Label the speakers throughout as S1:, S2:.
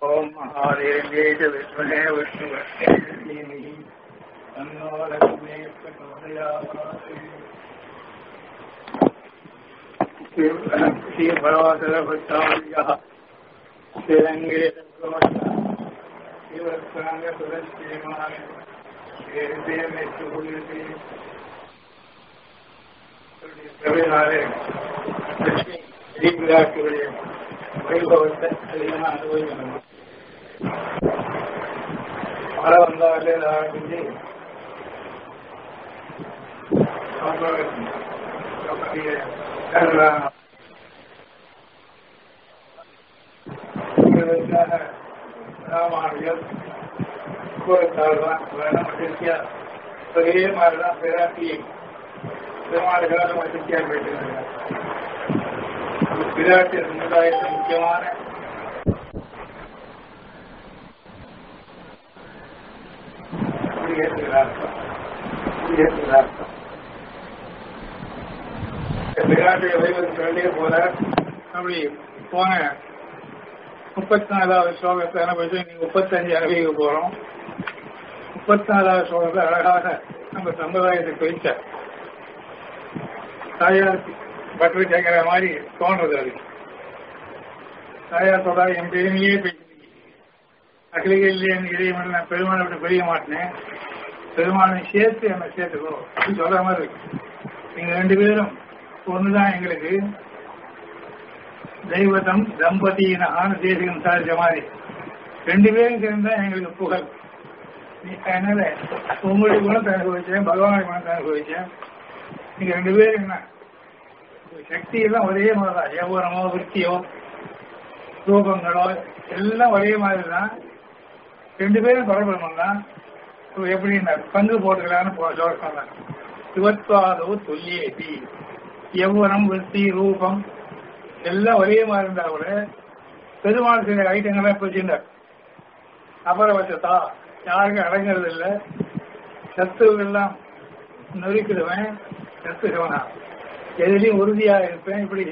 S1: ஓம் மகாதேவேஜ விஷ்ணுவே விஷ்ணுவர்த்தேமி தன்னோ லக்ஷ்மே பிரச்சோதயாத் ஸ்ரீ பரவாசர பட்டாரியா ஸ்ரீரங்கே சிவஸ்தாங்க சுரஸ்ரீமான தேமே சுகுலிதே பிரபேதாரே லட்சுமி ஸ்ரீபிராட்டியுடைய வைபவத்தை அதிகமாக அனுபவிக்கணும் மழை வந்தாலே ஆரம்பிச்சு ராமானுஜர் கூறத்தாழ்வான் வேணும் மகிழ்ச்சியா ஒரே மாதிரிதான் பிராட்டியை பெருமாளுக்காக மகிழ்ச்சியா போயிட்டு விராட்டு சமுதாயத்தின் முக்கியமான விராட்டுடைய வைபவம் சொல்லியே போல அப்படி போன முப்பத்தி நாலாவது ஸ்லோகத்தை அனுபவிச்சு நீங்க முப்பத்தஞ்சு அனுபவிக்க போறோம் முப்பத்தி நாலாவது ஸ்லோகத்தை அழகாக நம்ம சமுதாயத்தை பிரிச்ச தாயார் பற்றி கேட்கிற மாதிரி தோன்றது அது தாயார் சொல்றா என் பெருமையே பேசி அகிலிகளிலே இறைவன் நான் பெருமாளை விட்டு பிரிய மாட்டேன் பெருமாளை சேர்த்து என்னை சேர்த்துக்கோ அப்படின்னு சொல்ற மாதிரி இருக்கு நீங்க ரெண்டு பேரும் ஒண்ணுதான் எங்களுக்கு தெய்வதம் தம்பதியினான தேசிகம் சாதிச்ச மாதிரி ரெண்டு பேரும் சேர்ந்தா எங்களுக்கு புகழ் அதனால உங்களுடைய குணத்தை அனுபவிச்சேன் பகவானுடைய குணத்தை அனுபவிச்சேன் நீங்க ரெண்டு பேரும் என்ன சக்தி எல்லாம் ஒரே மாதிரி தான் எவ்வளவோ விற்த்தியோ ரூபங்களோ எல்லாம் ஒரே மாதிரி தான் ரெண்டு பேரும் பரபிரமம் தான் எப்படி பங்கு போட்டுக்கலான்னு சொன்னாங்க சிவத்வாதோ தொல்லியேதி எவ்வளம் விற்பி ரூபம் எல்லாம் ஒரே மாதிரி இருந்தா கூட பெருமாள் சில ஐட்டங்கள்லாம் பிரிச்சுட்டார் அபரபட்சத்தா யாருக்கும் அடங்கிறது இல்லை சத்துவெல்லாம் நொறுக்கிடுவேன் சத்துகவனா எதிலையும் உறுதியா இருப்பேன் இப்படி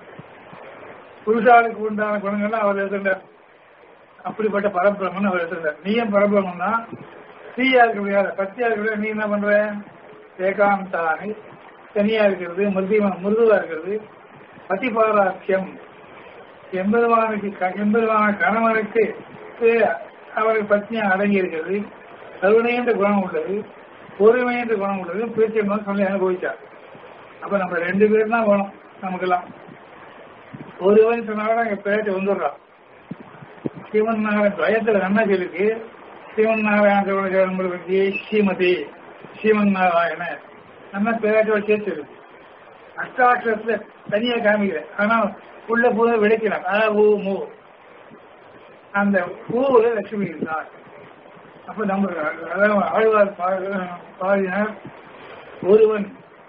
S1: புருஷாளுக்கு உண்டான குணங்கள்லாம் அவர் எடுத்துட்டார் அப்படிப்பட்ட பரபிரமன் அவர் எடுத்துட்டார் நீயும் பரபிரமன் தான் ஸ்ரீயா இருக்க முடியாது பத்தியா இருக்க முடியாது நீ என்ன பண்ற ஏகாந்தானி தனியா இருக்கிறது மிருதிமா மிருதுவா இருக்கிறது பதிபாராட்சியம் எண்பதுமானுக்கு எண்பதுமான கணவனுக்கு அவருக்கு பத்னியா அடங்கி இருக்கிறது கருணை என்ற குணம் உள்ளது பொறுமை என்ற குணம் உள்ளது பேச்சு சொல்லி அனுபவிச்சார் அப்ப நம்ம ரெண்டு பேரும் தான் வேணும் நமக்கெல்லாம் ஒருவன் சொன்னாலும் எங்க பேச்சு வந்துடுறான் சிவன் நாராயண துவயத்துல என்ன சொல்லிருக்கு சிவன் நாராயண பற்றி ஸ்ரீமதி ஸ்ரீமன் நாராயண நம்ம பேராட்டோட சேர்த்து இருக்கு அஷ்டாட்சரத்துல தனியா காமிக்கிறேன் ஆனா உள்ள பூத விளைக்கிறான் ஆ ஊ மூ அந்த பூவுல லட்சுமி இருந்தார் அப்ப நம்ம அதாவது ஆழ்வார் பாடினார் ஒருவன்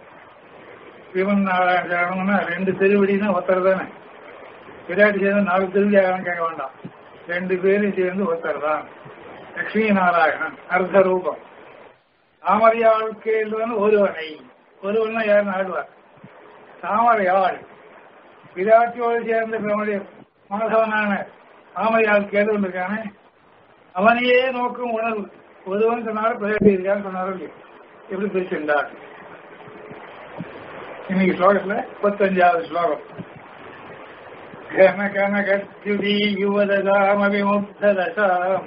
S1: சிவன் நாராயணனா ரெண்டு திருவடினா ஒருத்தர் தானே விராட்டி சேர்ந்து நாலு திருவடி ஆகணும் கேட்க வேண்டாம் ரெண்டு பேரும் சேர்ந்து ஒருத்தர் தான் லட்சுமி நாராயணன் அர்த்த ரூபம் தாமரையாள் கேள்வன் ஒருவனை ஒருவன் யாருன்னு ஆடுவார் தாமரையாள் விராட்டியோடு சேர்ந்த நம்முடைய மாதவனான தாமரையாள் கேள்வன் இருக்கானே அவனையே நோக்கும் உணர்வு ஒருவன் சொன்னாலும் பிரயோகம் இருக்கான்னு சொன்னார்கள் எப்படி பிரிச்சிருந்தார் இன்னைக்கு ஸ்லோகத்துல முப்பத்தஞ்சாவது ஸ்லோகம் கன கன கத்யுதி யுவதசாமவிமுக்ததசாம்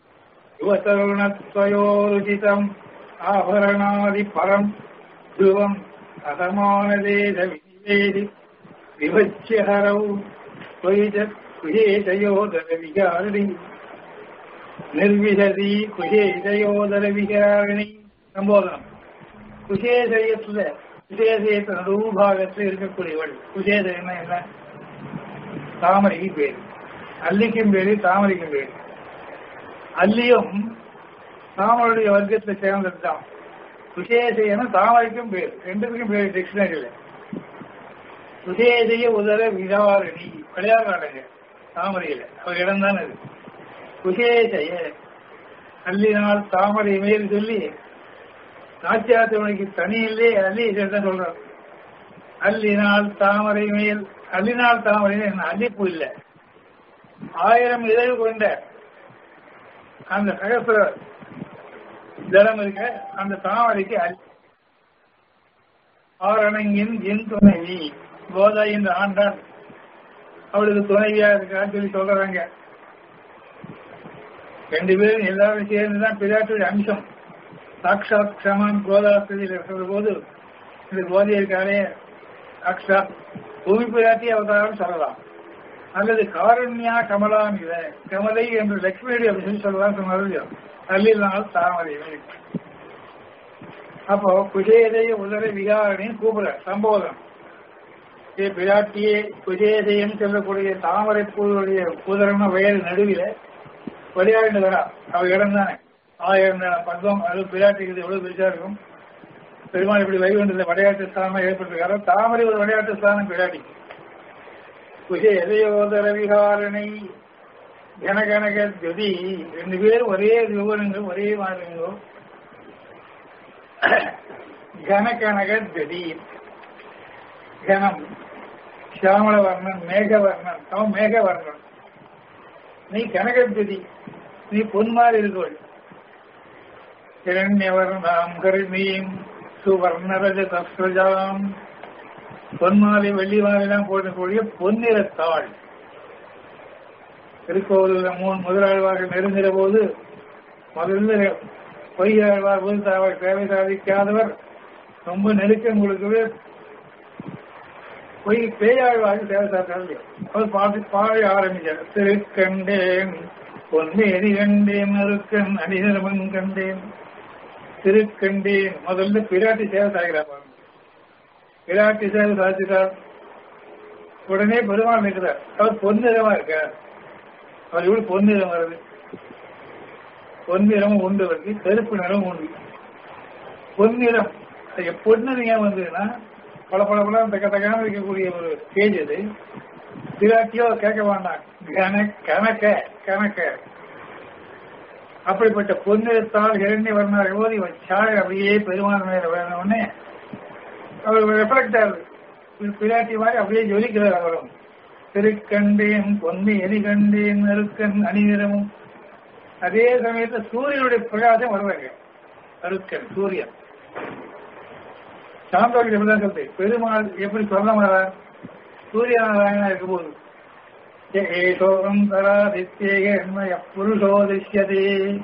S1: யுவதருணத்வயோருச்சிதம் ஆபரணாதி பரம் துவம் அசமானதேத விவேதி விவச்சியஹரௌ குஹிஜ குஹேஜயோதர விகாரிணி நிர்விசதி குஹேஜயோதர விகாரிணி சம்போதனம் குஷேசயத்துல குஷேசயத்தின் ரூபாகத்தில் இருக்கக்கூடியவள் குஷேசயம்னா என்ன தாமரைக்கு பேரு அல்லிக்கும் பேரு தாமரைக்கும் பேரு அல்லியும் தாமரையுடைய வர்க்கத்தில் சேர்ந்தது தான் குஷேசையன தாமரைக்கும் பேர் ரெண்டுக்கும் பேர் டிக்ஷனரியில் குஷேசைய உதர விதாரணி விளையாடுறாங்க தாமரையில் அவர் இடம் தான் அது குஷேசைய அல்லினால் தாமரை மேல் சொல்லி நாச்சியாத்தவனுக்கு தனி இல்லே அல்லி தான் சொல்றார் அல்லினால் தாமரை மேல் அல்லினால் தாமரை என்ன அல்லிப்பூ இல்லை ஆயிரம் இதழ் கொண்ட அந்த சகசிர ஜலம் இருக்க அந்த தாமரைக்கு அல் ஆரணங்கின் என் துணைவி கோதா என்ற ஆண்டான் அவளுக்கு துணைவியா இருக்கான்னு சொல்லி சொல்றாங்க ரெண்டு பேரும் எல்லாரும் சேர்ந்துதான் பிராட்டுடைய அம்சம் சாட்சாத் க்ஷமம் கோதாஸ்தியில் இருக்கிற போது இந்த கோதை இருக்காரே சாட்சாத் பூமி பிராட்டி அவதாரம் சொல்லலாம் அல்லது காருண்யா கமலாம் இத கமலை என்று லட்சுமியுடைய அப்படின்னு சொல்லலாம் சொன்னார் அல்லினால் தாமரை அப்போ குஜேதய உதர விகாரணின்னு கூப்பிட சம்போதம் ஏ பிராட்டியே குஜேதயம் சொல்லக்கூடிய தாமரை பூவுடைய உதரம்னா வயல் நடுவில விளையாண்டு வரா அவ இடம் தானே ஆயிரம் பத்மம் அது பிராட்டிக்கு எவ்வளவு பெருசா இருக்கும் பெருமாள் இப்படி வைகுண்டத்தில் விளையாட்டு ஸ்தானமா ஏற்பட்டிருக்காரோ தாமரை ஒரு விளையாட்டு ஸ்தானம் பிராட்டி குஜ எதையோதர விகாரணை கனகனக ஜொதி ரெண்டு பேரும் ஒரே விவரங்கள் ஒரே மாதிரிங்களோ கனகனக ஜொதி கனம் சியாமளவர்ணன் மேகவர்ணன் அவன் மேகவர்ணன் நீ கனகஜதி நீ பொன்மாரி இருக்கோள் இரண்யவர்ணாம் கருமீம் சுவர்ணரஜ தஸ்ரஜாம் பொன்மாலை வெள்ளி மாலைலாம் போடக்கூடிய பொன்னிறத்தாள் திருக்கோவிலில் மூணு முதலாழ்வார்கள் நெருங்கிற போது முதல்ல பொய்யாழ்வார் புதுத்தாவார் சேவை சாதிக்காதவர் ரொம்ப நெருக்கம் கொடுக்கவே பொய் பேயாழ்வார்கள் சேவை சாதிக்காது அவர் பாட்டு பாழ ஆரம்பிச்சார் திருக்கண்டேன் பொன்மேதி கண்டேன் அருக்கன் அடிநிலமன் கண்டேன் திருக்கண்டேன் முதல்ல பிராட்டி சேவை சாகிறார் பாருங்க விராட்டி சேவை சாதிச்சிட்டார் உடனே பெருமாள் நிற்கிறார் அவர் பொன்னிறமா இருக்கார் அவர் இவ்வளவு பொன்னிறம் வருது பொன்னிறமும் உண்டு வருது கருப்பு நிறம் உண்டு பொன்னிறம் பொன்னிறம் ஏன் வந்ததுன்னா பல பல பல தக்க தக்கான இருக்கக்கூடிய ஒரு ஸ்டேஜ் அது பிராட்டியோ கேட்க வேண்டாம் கன கணக்க கணக்க அப்படிப்பட்ட பொன்னிறத்தால் இரண்ய வர்ணார்கள் போது இவன் சாழ் அப்படியே பெருமாள் மேல வேணும்னே அவர் ரெஃப்ளெக்ட் ஆகுது பிராட்டி மாதிரி அப்படியே ஜொலிக்கிறார் அவரும் திருக்கண்டேன் பொன்மை எரி கண்டேன் அருக்கன் அணிநிறமும் அதே சமயத்தில் சூரியனுடைய பிரகாசம் வருவாங்க அருக்கன் சூரியன் சாந்தோக்கிய சொல்றது பெருமாள் எப்படி சொல்ல மாறார் சூரிய நாராயணா இருக்கும் போது ஏசோகம் தராதித்யேக புருஷோ திருஷ்யதே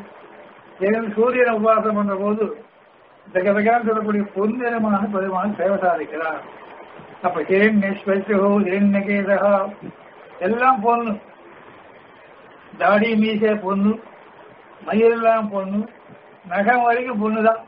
S1: சூரியனை உபாசம் பண்ற போது ஜகதகான் சொல்லக்கூடிய பொன்னிறமாக பெருமாள் சேவை சாதிக்கிறார் அப்ப ஹிரண்யஸ்வசோ ஹிரண்யகேதகா எல்லாம் பொண்ணு தாடி மீச பொண்ணு மயிரெல்லாம் பொண்ணு நகம் வரைக்கும் பொண்ணுதான்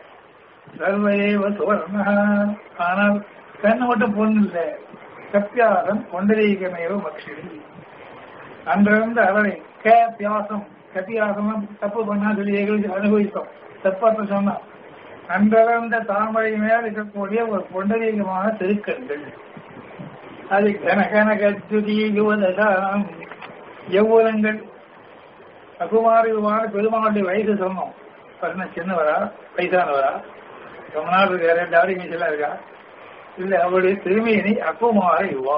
S1: சர்வதேவ சுவர்ணா ஆனால் கண்ணு மட்டும் பொண்ணு இல்லை சத்தியாசம் கொண்டரீகமேவ மக்ஷரி அன்றிருந்த அவரை க பியாசம் கத்தியாசம் தப்பு பண்ணா சொல்லி எங்களுக்கு அனுபவித்தோம் தப்பாத்த சொன்னா அன்றளந்த தாமரை மேல் இருக்கக்கூடிய ஒரு பொண்டரீகமான திருக்கண்கள் அது கனகனகத்துதி யுவதம் யௌவனங்கள் அகுமாரியுமான பெருமாளுடைய வயசு சொன்னோம் பண்ண சின்னவரா வயசானவரா ரொம்ப நாள் இருக்காரு டாடி மீசெல்லாம் இருக்கா இல்ல அவருடைய திருமையினை அகுமார யுவா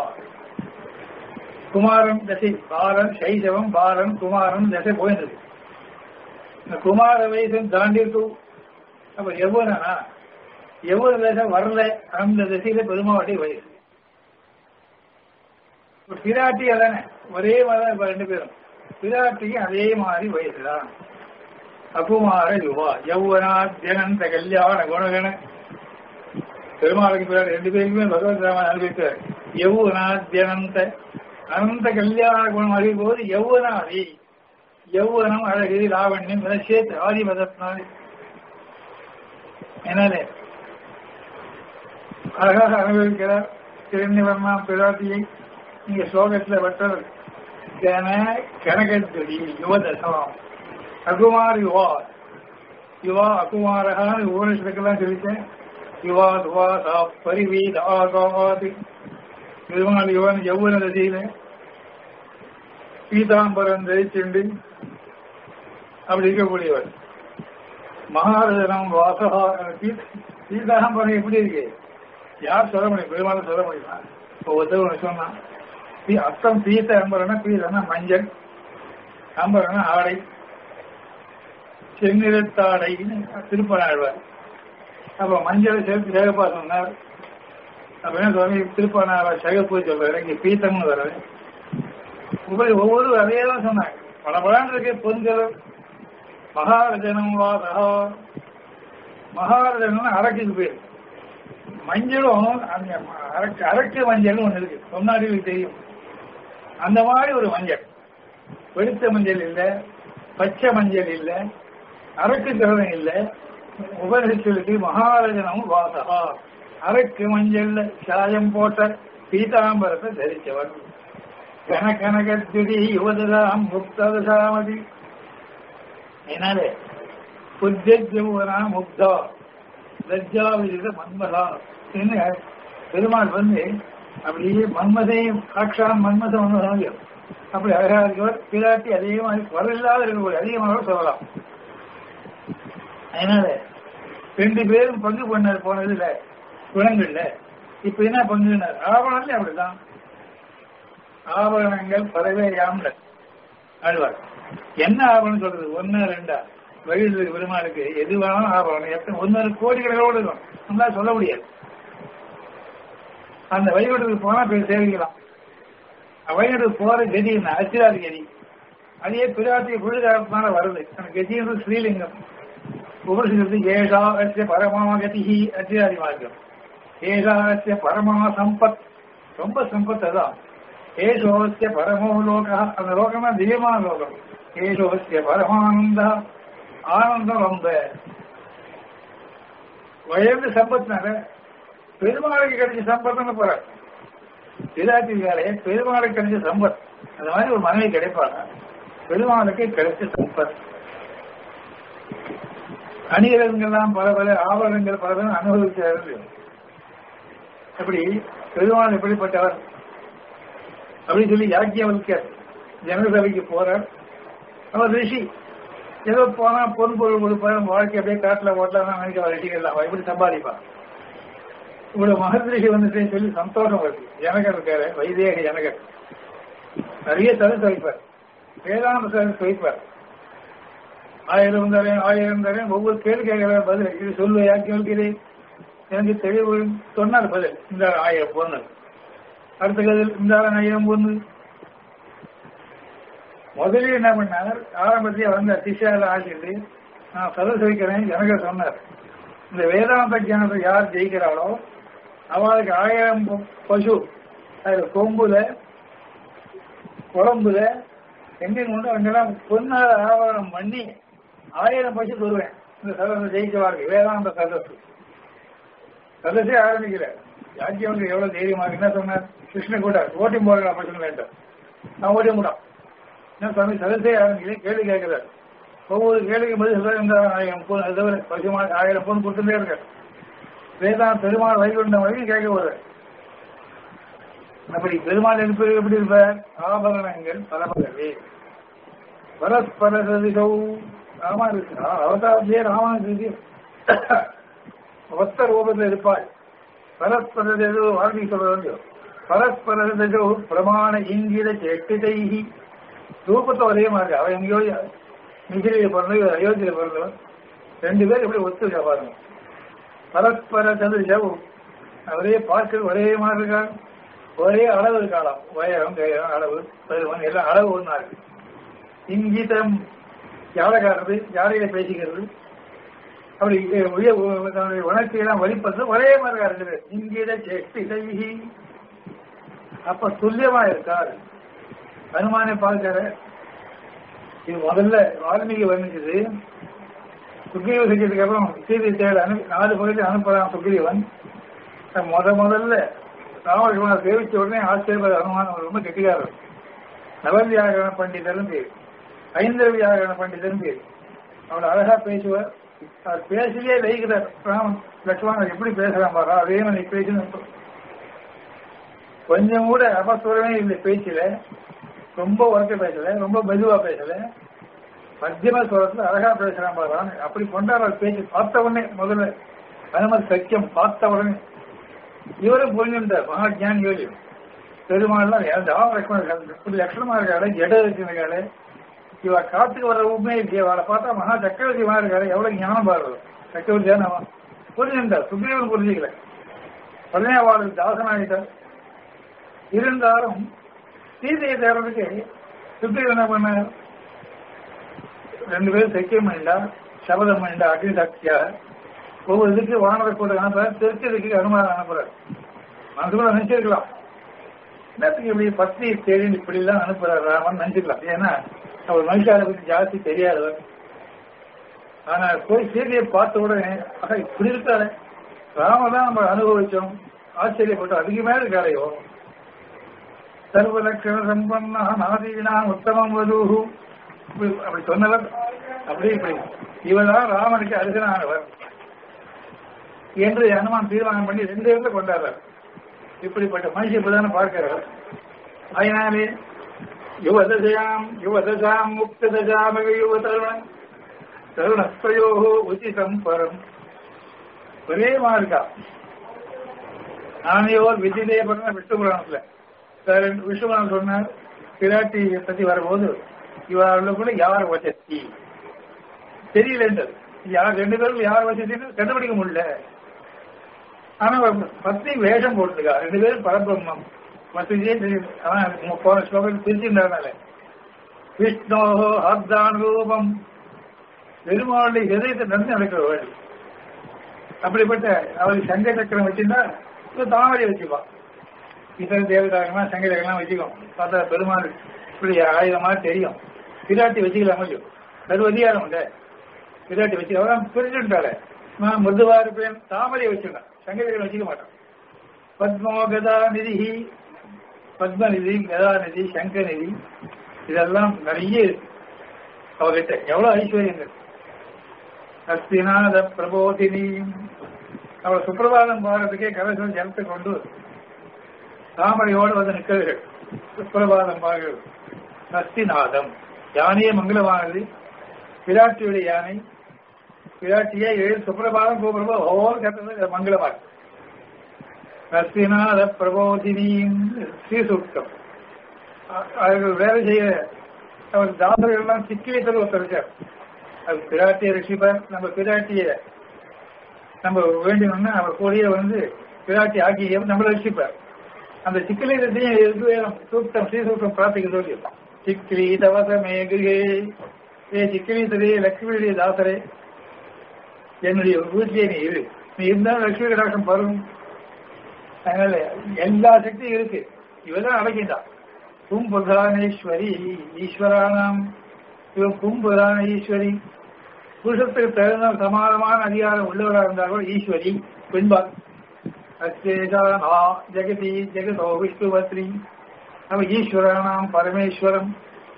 S1: குமாரன் தசை பாலன் சைசவம் பாலன் குமாரன் தசை போயிருந்தது இந்த குமார வயசு தாண்டிருக்கும் அப்ப எவ்வளவுனா எவ்வளவு தசை வரல அந்த திசையில பெருமாவுடைய வயசு பிராட்டி அதானே ஒரே மாதிரி ரெண்டு பேரும் பிராட்டிக்கு அதே மாதிரி வயசுதான் அகுமார யுவா யௌவனா ஜனந்த கல்யாண குணகண பெருமாளுக்கு பிறகு ரெண்டு பேருக்குமே பகவத் ராமன் அனுபவித்தார் யௌவனா ஜனந்த அனந்த கல்யாண குணம் அறியும் போது யௌவனாதி யௌவனம் அழகு லாவண்யம் சேர்த்து ஆதி மதத்தினாலே என்னாலே அழகாக அனுபவிக்கிறார் திருநிவர்மா பிராட்டியை நீங்க ஸ்லோகத்தில் பட்டவர் கன கனகத்துடி யுவதசம் அகுமார் யுவா யுவா அகுமாரகான்னு உபனிஷத்துக்கெல்லாம் சொல்லிட்டேன் யுவா துவா சா பரிவீத ஆகாது பெருமாள் யுவன் யௌவன தசையில பீதாம்பரம் தரிச்சுண்டு அப்படி இருக்கக்கூடியவர் மகாரதனம் வாசகா பீதாம்பரம் எப்படி இருக்கு யார் சொல்ல முடியும் பெருமாள் சொல்ல முடியுமா ஒவ்வொருத்தர் ஒன்று சொன்னான் பீ- அர்த்தம் பீத்த அம்பரம்னா பீதம்னா மஞ்சள் அம்பரம்னா ஆடை செந்நிறத்தாடைன்னு திருப்பனாழ்வார் அப்ப மஞ்சளை சேர்த்து சேகப்பா சொன்னார் அப்படின்னா சுவாமி திருப்பனாழ்வார் சேகப்பு சொல்றாரு இங்க பீத்தம்னு வர்றது இப்படி ஒவ்வொரு அதே தான் சொன்னாங்க பல பலான் இருக்கு பொங்கல் மகாரஜனம் வாதா மகாரஜனம் அரக்குக்கு பேர் மஞ்சளும் அந்த அரக்கு அரக்கு மஞ்சள்னு ஒண்ணு இருக்கு சொன்னாடிகளுக்கு தெரியும் அந்த மாதிரி ஒரு மஞ்சள் வெளுத்த மஞ்சள் இல்ல பச்சை மஞ்சள் இல்ல அரக்கு கிரதம் இல்ல உபனிஷத்துக்கு மகாரஜனம் வாசகா அரக்கு மஞ்சள்ல சாயம் போட்ட பீதாம்பரத்தை தரிச்சவர் கனகனகத்துதி யுவததாம் முக்ததசாமதி என்னாலே புத்தஜவுனா முக்தா லஜ்ஜா விதித மன்மதா என்ன பெருமாள் வந்து அப்படியே மன்மதையும் சாட்சான் மன்மதம் வந்து அப்படி அழகா இருக்கவர் பிராட்டி அதே மாதிரி குரலில்லாத இருக்கக்கூடிய அதிகமாக சொல்லலாம் அதனால ரெண்டு பேரும் பங்கு பண்ண போனதுல குணங்கள்ல இப்ப என்ன பங்குனார் ஆவணம்ல அப்படிதான் ஆபரணங்கள் பலவே யாம்ல ஆழ்வார் என்ன ஆபரணம் சொல்றது ஒன்னு ரெண்டா வழியில் பெருமாளுக்கு எது வேணாலும் ஆபரணம் எத்தனை ஒன்னு கோடி கணக்கோடு இருக்கும் நம்மளால சொல்ல முடியாது அந்த வழிபட்டுக்கு போனா போய் சேவிக்கலாம் வழிபட்டுக்கு போற கதி என்ன அச்சிராதி கதி அதே பிராட்டி குழுதாரத்தினால வருது அந்த கதின்றது ஸ்ரீலிங்கம் உபரிசத்து ஏஷா அஸ்ய பரமா கதி அச்சிராதி மார்க்கம் ஏஷா அஸ்ய பரமா சம்பத் ரொம்ப சம்பத் அதான் ஏஷோஸ்ய பரமோ லோக அந்த லோகம்னா திவ்யமான லோகம் ஏஷோஸ்ய பரமானந்த ஆனந்தம் ரொம்ப உயர்ந்த சம்பத்னால பெருமாளுக்கு கிடைச்ச சம்பத்னு போற பிராட்டிகாரே பெருமாளுக்கு கிடைச்ச சம்பத் அந்த மாதிரி ஒரு மனைவி கிடைப்பாங்க பெருமாளுக்கு கிடைச்ச சம்பத் அணிகலன்கள்லாம் பல பல ஆபரணங்கள் பல பல அனுபவிச்சார்கள் அப்படி பெருமாள் எப்படிப்பட்டவர் அப்படின்னு சொல்லி யாக்கியவல்கர் ஜனசபைக்கு போறார் அவர் ரிஷி ஏதோ போனா பொன் பொருள் கொடுப்பாரு வாழ்க்கை அப்படியே காட்டுல ஓட்டலாம் நினைக்க ரிஷிகள் அவன் எப்படி சம்பாதிப்பான் இவ்வளவு மகத் ரிஷி வந்துட்டேன்னு சொல்லி சந்தோஷம் வருது ஜனகர் இருக்காரு வைதேக ஜனகர் நிறைய தடுத்து வைப்பார் வேதாந்த தடுத்து வைப்பார் ஆயிரம் தரேன் ஆயிரம் தரேன் ஒவ்வொரு கேள்வி கேட்கிற பதில் இது சொல்லுவ யாக்கியவல்கிறே எனக்கு தெளிவு சொன்னார் பதில் இந்த ஆயிரம் பொண்ணு அடுத்த கதில் இந்த ஆயிரம் பொண்ணு முதலில் என்ன பண்ணார் ஆரம்பத்திலே வந்த சிஷால ஆசிட்டு நான் சதஸ் வைக்கிறேன் எனக்கு சொன்னார் இந்த வேதாந்த ஜனத்தை யார் ஜெயிக்கிறாளோ அவளுக்கு ஆயிரம் ப- பசு அதுல கொம்புல குழம்புல எங்கேயும் கொண்டு அங்கெல்லாம் பொன்னால ஆவரணம் பண்ணி ஆயிரம் பசு தருவேன் இந்த சதத்தை ஜெயிக்கவாருக்கு வேதாந்த சதஸ் சதஸே ஆரம்பிக்கல யாக்கியவங்க எவ்வளவு தைரியமா இருக்கு. என்ன சொன்னார் கிருஷ்ண கூட ஓட்டி போடுற பசங்க வேண்டும் நான் ஓட்டி முடியும் என்ன சுவாமி சதசே ஆரம்பிக்கல கேள்வி கேட்கிறார் ஒவ்வொரு கேள்விக்கும் பதில் சொல்ல இந்த ஆயிரம் பொன் அதை தவிர பசுமா ஆயிரம் பொன் கொடுத்துட்டே இருக்க வேதாந்த பெருமாள் வைகுண்டம் வரைக்கும் கேட்க போறார் அப்படி பெருமாள் இருப்பது எப்படி இருப்பார் ஆபரணங்கள் பரபரவே பரஸ்பர சதிகௌ ராமா இருக்கு அவதாரத்திலே ராமன் இருக்கு ஒத்த ரூபத்தில் இருப்பாள் பரஸ்பர ஏதோ வால்மீகி சொல்றது பரஸ்பர தஜோ பிரமாண இங்கித செட்டிதைஹி ரூபத்தை ஒரே மாதிரி அவன் எங்கேயோ மிகிலியில் பிறந்தது இவர் அயோத்தியில் பிறந்தவன் ரெண்டு பேர் எப்படி ஒத்து பாருங்க பரஸ்பர சதுரிஷம் ஒரே பார்க்க ஒரே மாதிரி இருக்காங்க ஒரே அளவு இருக்காளாம் உயரம் கையம் அளவு பருவன் எல்லாம் அளவு ஒன்றா இருக்கு இங்கீதம் யாழைக்காரது யாழையில பேசிக்கிறது அப்படி உய தன்னுடைய உணர்ச்சியெல்லாம் வெளிப்படுறது ஒரே மாதிரி ரெண்டு பேர் இங்கீத செட்டி செய்கி அப்ப துல்லியமா இருக்கார் அனுமானை பார்க்கிற இது முதல்ல வால்மீகி வர்ணிச்சது சுக்ரீவ செஞ்சதுக்கு அப்புறம் சீதை தேட அனு நாலு பகுதி அனுப்பலாம் சுக்ரீவன் முத முதல்ல ராமகிருஷ்ணனை சேவிச்ச உடனே ஆச்சரியப்பட அனுமானம் ரொம்ப கெட்டிக்காரர் நவவியாகரண பண்டிதரும் பேர் ஐந்தர வியாகரண பண்டிதரும் பேர் அவர் அழகா பேசுவார் அவர் பேசிலே வைக்கிறார் ராமன் லட்சுமணன் எப்படி பேசுறான் பாரா அதே மாதிரி பேசணும் கொஞ்சம் கூட அபஸ்வரமே இல்லை பேச்சுல ரொம்ப உரக்க பேசல ரொம்ப மெதுவா பேசல மத்தியம ஸ்வரத்துல அழகா பேசுறான் பாருங்க அப்படி கொண்டாடுற பேச்சு பார்த்த உடனே முதல்ல அனுமதி சத்தியம் பார்த்த உடனே இவரும் புரிஞ்சுட்டார் மகா ஜான் யோகி பெருமாள்லாம் ராம லட்சுமணன் இப்படி லட்சணமா இருக்காரு இடம் இருக்கிறாரு இவ காத்துக்கு வர உண்மை அவளை பார்த்தா மகா சக்கரவர்த்திமா இருக்காரு எவ்வளவு ஞானம் பாருது சக்கரவர்த்தியான அவன் புரிஞ்சுட்டார் சுக்ரீவன் புரிஞ்சுக்கல உடனே அவளுக்கு தாசனாயிட்டார் இருந்தாலும் சீதையை தேடுறதுக்கு சுக்ரீவன் என்ன பண்ண ரெண்டு பேரும் சக்கியம் பண்ணிட்டா சபதம் பண்ணிட்டா அக்னி சாட்சியாக ஒவ்வொரு இதுக்கு வானர கூட அனுப்புற திருச்சதுக்கு அனுமானம் அனுப்புறாரு மனசுக்குள்ள நினைச்சிருக்கலாம் என்னத்துக்கு இப்படி பத்தி தேடி இப்படி எல்லாம் அனுப்புறாரு ராமன் நினைச்சுக்கலாம் ஏன்னா அவர் மனுஷாரை பத்தி ஜாஸ்தி தெரியாதவர் ஆனா போய் சீதையை பார்த்த உடனே ஆக இப்படி இருக்காரு ராம தான் நம்ம அனுபவிச்சோம் ஆச்சரியப்பட்டோம் அதுக்கு மேல இருக்காரையோ சர்வலட்சண சம்பன்னா நாதீனா உத்தமம் வதூஹு இப்படி அப்படி சொன்னவர் அப்படி இப்படி இவர்தான் ராமனுக்கு அருகனானவர் என்று அனுமான் தீர்மானம் பண்ணி ரெண்டு இடத்துல கொண்டாடுறார் இப்படிப்பட்ட மனுஷன் இப்படிதானே பார்க்கிறார் அதனாலே யுவதசாம் யுவதசாம் முக்ததசாமக யுவ தருணம் தருணஸ்தயோ உச்சிதம் பரம் ஒரே மார்க்கா நானையோர் விதிலே பண்ண விஷ்ணு புராணத்துல விஷ்ணு புராணம் சொன்னார் பிராட்டி பத்தி வரும்போது இவர்கள் கூட யார் வசதி தெரியலன்றது யார் ரெண்டு பேரும் யார் வசதின்னு கண்டுபிடிக்க முடியல ஆனா பத்தி வேஷம் போட்டுருக்கா ரெண்டு பேரும் பரபிரம்மம் வசதியே தெரியுது அவன் போன ஸ்லோகம் பிரிச்சுட்டானால விஷ்ணோ அர்தான் ரூபம் பெருமாளுடைய இதயத்தை நடந்து நடக்கிற வேலை அப்படிப்பட்ட அவருக்கு சங்க சக்கரம் வச்சிருந்தா இப்ப தாமரை வச்சுப்பான் இதர தேவதாகமா சங்க சக்கரம் வச்சுக்கோ பார்த்தா பெருமாள் இப்படி ஆயுதமா தெரியும் பிராட்டி வச்சுக்கலாம் முடியும் சர்வதிகாரம் உண்டு பிராட்டி வச்சு அவன் பிரிச்சுட்டாரு நான் மிருதுவா இருப்பேன் தாமரை வச்சிருந்தான் சங்கரகரம் வச்சுக்க மாட்டான் பத்மோ கதா நிதி பத்மநிதி கதாநிதி சங்கநிதி இதெல்லாம் நிறைய இருக்கு அவர்கிட்ட எவ்வளவு ஐஸ்வர்யங்கள் அஸ்திநாத பிரபோதினி அவள் சுப்பிரபாதம் பாடுறதுக்கே கலசம் ஜலத்தை கொண்டு தாமரையோடு வந்து நிற்கிறார்கள் சுப்பிரபாதம் பாடுகிறது அஸ்திநாதம் யானையே மங்களமானது பிராட்டியுடைய யானை பிராட்டியே ஏழு சுப்பிரபாதம் கூப்பிடும்போது ஒவ்வொரு கட்டத்தில் மங்களமா இருக்கு அஸ்திநாத பிரபோதினியும் ஸ்ரீசூக்தம் அவர்கள் வேலை செய்ய அவர் தாசர்கள் எல்லாம் சிக்கியத்தில் ஒருத்தர் இருக்கார் அது பிராட்டிய ரிஷிபர் நம்ம பிராட்டிய நம்ம வேண்டினோம்னா அவர் கூடிய வந்து பிராட்டி ஆக்கி நம்மள ரிஷிப்பார் அந்த சிக்கிலீதத்தையும் இது சூக்தம் ஸ்ரீசூக்தம் பிரார்த்திக்க சொல்லி சிக்கிலி தவச மேகுகே ஏ சிக்கிலீதரே லட்சுமியுடைய தாசரே என்னுடைய வீட்டிலே நீ இரு நீ இருந்தாலும் லட்சுமி கடாட்சம் வரும் அதனால எல்லா சக்தியும் இருக்கு இவதான் அடக்கிட்டான் கும்புதானேஸ்வரி ஈஸ்வரானாம் இவன் கும்புதான ஈஸ்வரி புருஷத்துக்கு தகுந்த சமானமான அதிகாரம் உள்ளவராக இருந்தாலும் ஈஸ்வரி பெண்பால் அச்சேஷா ஜெகதி ஜெகதோ விஷ்ணுவத்ரி நம்ம ஈஸ்வரானாம் பரமேஸ்வரம்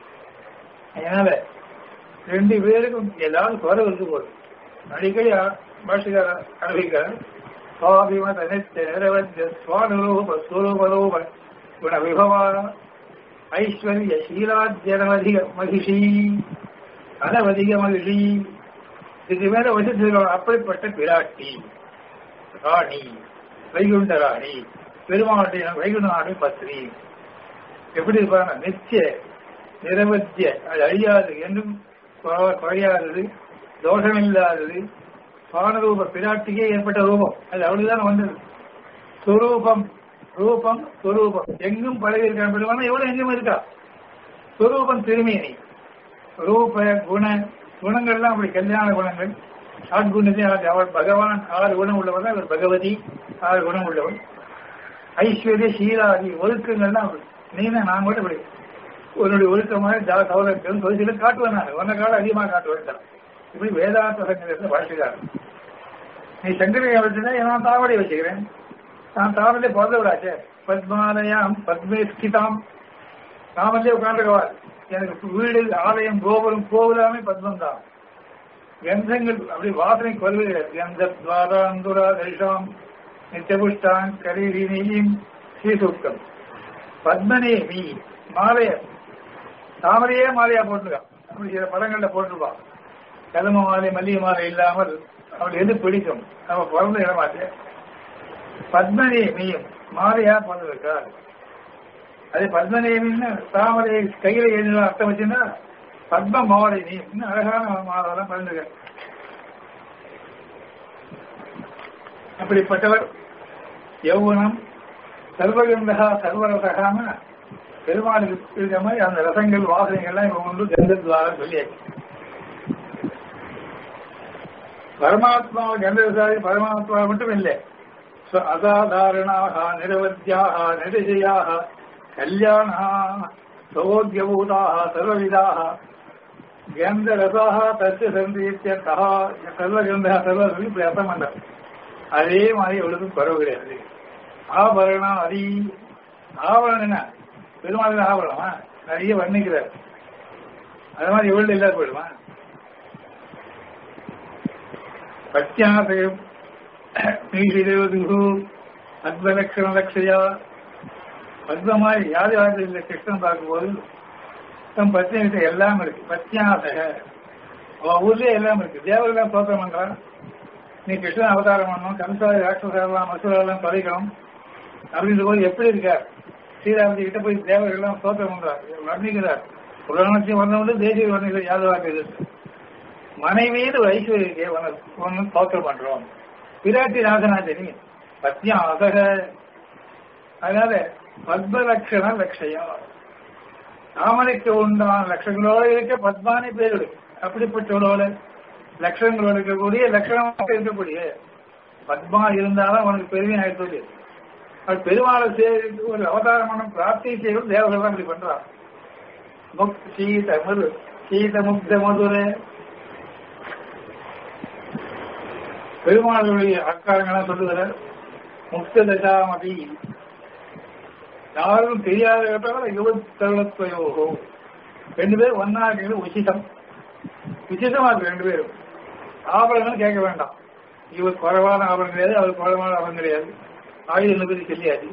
S1: அதனால ரெண்டு பேருக்கும் ஏதாவது குறை இருக்கு போதும் அடிக்கடி பாஷிகார அனுபவிக்கிறார் சுவாபிமத நித்திய நிரவத்திய சுவானுரூப ஸ்வரூபரூப குண விபவா ஐஸ்வர்ய சீலாத்தியனவதிக மகிஷி அனவதிக மகிஷி இதுக்கு மேல வசித்திருக்கிறோம் அப்படிப்பட்ட பிராட்டி ராணி வைகுண்ட ராணி பெருமாளுடைய வைகுண்ட ராணி பத்ரி எப்படி இருப்பாங்க நித்திய நிரவத்திய அது அழியாது என்றும் குறையாதது தோஷமில்லாதது பானரூப பிராட்டிக்கே ஏற்பட்ட ரூபம் அது அவளுதான் வந்தது சுரூபம் ரூபம் சுரூபம் எங்கும் பழகி இருக்கான் பெருமானா எவ்வளவு எங்கும் இருக்கா சுரூபம் திருமேனி ரூப குண குணங்கள்லாம் அப்படி கல்யாண குணங்கள் ஆட்குணத்தை அவள் பகவான் ஆறு குணம் உள்ளவன் அவர் பகவதி ஆறு குணம் உள்ளவன் ஐஸ்வர்ய சீலாதி ஒழுக்கங்கள்லாம் நீனா நான் கூட இப்படி உன்னுடைய ஒழுக்கமாக ஜா சௌலபியம் தொகுதியில காட்டுவேன் நான் உன்ன காலம் அதிகமாக காட்டுவேன் இப்படி வேதாந்த சங்கரத்தை வாழ்த்துக்காரு நீ சங்கரை வச்சுனா நான் தாவடி வச்சுக்கிறேன் நான் தாவலே பிறந்த விடாச்சே பத்மாலயாம் பத்மே ஸ்திதாம் தாமலே உட்காந்துருக்கவாள் எனக்கு வீடு ஆலயம் கோபுரம் கோபுரமே பத்மம் தான் கந்தங்கள் அப்படி வாசனை கொள்வீர்கள் கந்த துவாராந்துரா தரிசாம் நித்தியபுஷ்டான் கரீரினியும் ஸ்ரீசூக்தம் பத்மனேமி மாலைய தாமரையே மாலையா போட்டிருக்கான் அப்படி சில படங்கள்ல போட்டிருப்பான் கதம மாலை மல்லிகை மாலை இல்லாமல் அவள் எது பிடிக்கும் நம்ம பிறந்த இடமாச்சு பத்மனேமியும் மாலையா போட்டிருக்கார் அது பத்மநேமின்னு தாமரை கையில எழுதின அர்த்தம் வச்சுன்னா பத்ம மாலினி இன்னும் அழகான மாதெல்லாம் பிறந்துங்க அப்படிப்பட்டவர் யௌவனம் சர்வகந்தகா சர்வரசகான பெருமாளுக்கு இருக்கிற மாதிரி அந்த ரசங்கள் வாசனைகள்லாம் இவங்க ஒன்று கந்தத்வார சொல்லியாச்சு பரமாத்மா கந்தசாரி பரமாத்மா மட்டும் இல்லை அசாதாரணாக நிரவத்தியாக நிரஜயாக கல்யாணா சௌக்கியபூதாக சர்வவிதாக கந்தரசாக தச்சு சந்தீத்தியர்த்தா சர்வகந்தா சர்வசதி இப்படி அர்த்தம் பண்ணார் அதே மாதிரி எவ்வளவு குறவு கிடையாது ஆபரணம் அதி ஆபரணம் என்ன பெருமாள் ஆபரணமா நிறைய வர்ணிக்கிறார் அது மாதிரி எவ்வளவு இல்லாத போயிடுமா பத்யாசயம் மீசிதேவதுகு அத்வலட்சண லட்சயா பத்மமாய் யாரு யாரு இல்லை கிருஷ்ணன் பார்க்கும்போது தம் பத்தினிட்ட எல்லாம் இருக்கு பத்யாசக அவன் ஊர்லயே எல்லாம் இருக்கு தேவர்களாம் தோற்றம் பண்றான் நீ கிருஷ்ணன் அவதாரம் பண்ணணும் கம்சாரி ராட்சசெல்லாம் மசூரெல்லாம் தொலைக்கணும் அப்படின்ற போது எப்படி இருக்கார் ஸ்ரீராமதி கிட்ட போய் தேவர்கள்லாம் தோற்றம் பண்றார் வர்ணிக்கிறார் புராணத்தையும் வந்தவங்க தேசிய வர்ணிகள் யாதவாக்கு இருக்கு மனைவியில் ஒரு ஐஸ்வர்யக்கே ஒன்று தோற்றம் பண்றோம் விராட்டி ராசனாஜனி பத்யா அசக அதனால பத்மலட்சண லட்சயா தாமரைக்கு உண்டான லட்சங்களோட இருக்க பத்மானி பேரு அப்படிப்பட்டவளோட லட்சங்களோட இருக்கக்கூடிய லட்சணமாக இருக்கக்கூடிய பத்மா இருந்தாலும் அவனுக்கு பெருமை ஆயிடுச்சு அது பெருமாளை சேர்த்து ஒரு அவதாரமான பிரார்த்தி செய்வது தேவர்கள் தான் இப்படி பண்றான் முக் சீத மது சீத முக்த மதுரை பெருமாளுடைய அக்காரங்களாம் சொல்லுகிற முக்த தசாமதி யாரும் தெரியாத கேட்டாலும் யுவத்தருளத்வயோகோ ரெண்டு பேரும் ஒன்னா இருக்கிறது உச்சிதம் உச்சிதமா இருக்கு ரெண்டு பேரும் ஆபரணங்கள் கேட்க வேண்டாம் இவர் குறைவான ஆபரணம் கிடையாது அவர் குறைவான ஆபரணம் கிடையாது ஆயுதம் பத்தி சொல்லியாச்சு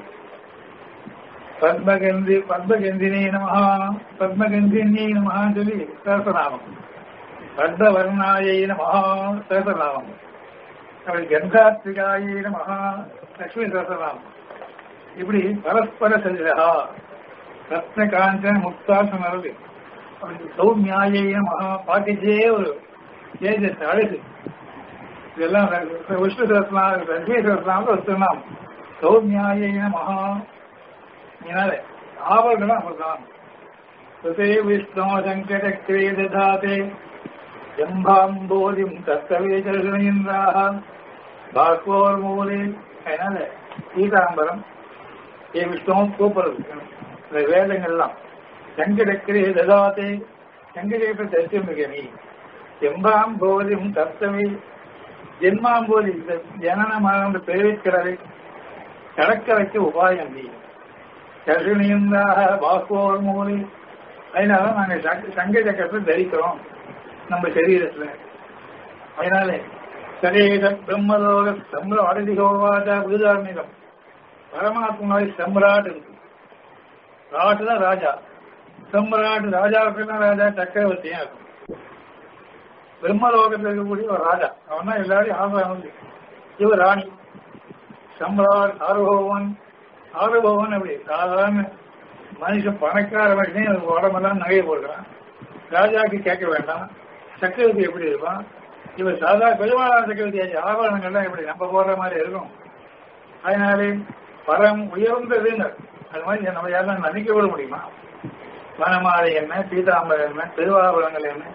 S1: பத்மகந்தி பத்மகந்தினே நமஹா பத்மகந்தினே நமஹான்னு சொல்லி சரசநாமம் பத்மவர்ணாயை நமஹா சரசநாமம் அப்படி கந்தாத்ரிகாயை நமஹா லட்சுமி சரசநாமம் இப்படி பரஸ்பர சஜரா ரத்ன காஞ்சன முக்தாசம் வருது அப்படி சௌமியாயை நமஹா பாக்கிச்சே ஒரு தேஜஸ் அழகு இதெல்லாம் விஷ்ணு சரஸ்நாம லட்சுமி சரஸ்நாமம் வச்சுனாம் சௌமியாயை நமஹா இதனால ஆவர்களும் அப்படிதான் சுதே விஷ்ணோ சங்கடக்கிரே ததாதே ஜம்பாம்போதிம் தத்தவே ஜலகிராக பாஸ்வோர் மூலே அதனால சீதாம்பரம் ஏ விஷ்ணுவும் கூப்பிடுறது இந்த வேதங்கள்லாம் சங்கடக்கிரே ததாதே சங்கடேற்ற தரிசனம் இருக்க நீ ஜம்பாம்போதிம் தத்தவே ஜென்மாம்போதி இந்த ஜனனமான பெருவிக்கிறதை கடக்க வைக்க உபாயம் நீ கர்ஷணியந்தாக பாஸ்வோர் மூலி அதனால நாங்க சங்க சக்கரத்தை தரிக்கிறோம் நம்ம சரீரத்துல அதனால சரீர பிரம்மலோக சம்ர அடதிகோவாதா விருதார்மிகம் பரமாத்மாவை சம்ராட் இருக்கு ராட்டு தான் ராஜா சம்ராட் ராஜாவுக்கு தான் ராஜா சக்கரவர்த்தியா இருக்கும் பிரம்மலோகத்தில் இருக்கக்கூடிய ஒரு ராஜா அவன் தான் எல்லாரையும் ஆசாரம் இவர் ராணி சம்ராட் சார்பவன் ஆறுபவன் அப்படி சாதாரண மனுஷன் பணக்கார மனுஷனே உடம்பெல்லாம் நகைய போடுறான் ராஜாக்கு கேட்க வேண்டாம் சக்கரவர்த்தி எப்படி இருப்பான் இவர் சாதா பெருமாளான சக்கரவர்த்தி ஆச்சு ஆபரணங்கள்லாம் எப்படி நம்ம போடுற மாதிரி இருக்கும் அதனாலே பரம் உயர்ந்ததுன்னு அது மாதிரி நம்ம யாரும் நினைக்க விட முடியுமா வனமாலை என்ன சீதாம்பரம் என்ன திருவாபரணங்கள் என்ன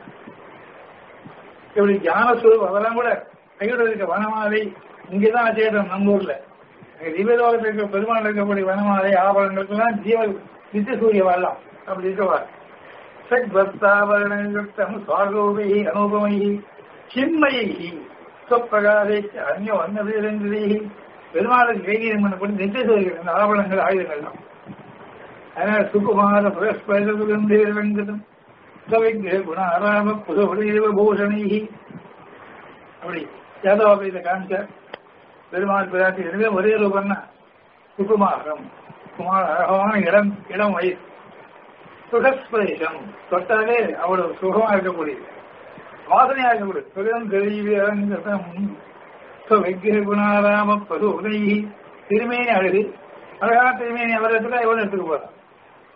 S1: இப்படி ஞானஸ்வரூப் அதெல்லாம் கூட கையோட இருக்க வனமாலை இங்கேதான் ஆச்சரியம் நம்ம ஊர்ல திவ்யலோகத்தில் இருக்க பெருமாள் இருக்கக்கூடிய வனமாலை ஆபரணங்களுக்கெல்லாம் ஜீவ நித்திய சூரிய வாழலாம் அப்படி இருக்கவா சத் பஸ்தாபரணம் சுவாகோபை அனுபமை சின்மயை சொப்பிரகாரை அந்யோ அன்னதிரந்திரி பெருமாளுக்கு கைகீரம் பண்ணப்பட்டு நித்திய சூரிய அந்த ஆபரணங்கள் ஆயுதங்கள்லாம் அதனால சுகுமார புரஸ்பரம் சவிக்ர குண அராம புதபுதேவ பூஷணை அப்படி யாதவ இதை காமிச்சார் பெருமாள் பிராட்டி ரெண்டுமே ஒரே ரூபம் தான் சுகுமாரம் குமார் அழகான இடம் இடம் வயசு சுகஸ்பரிசம் தொட்டாலே அவ்வளவு சுகமா இருக்கக்கூடியது வாசனையா இருக்கக்கூடியது சுகம் தெளிவியரங்கம் வெக்கிர குணாராம பது உதவி திருமேனி அழகு அழகான திருமேனி அவர் இடத்துல எவ்வளவு எடுத்துக்க போறான்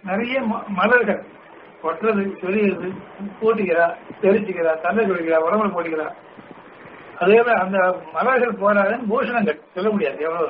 S1: நிறைய ம- மலர்கள் கொட்டுறது சொரியுது பூட்டிக்கிறா தெரிச்சுக்கிறா தந்தை சொல்லிக்கிறா உடம்புல போட்டிக்கிறா அதே மாதிரி அந்த மலர்கள் போராதுன்னு பூஷணங்கள் சொல்ல முடியாது எவ்வளவு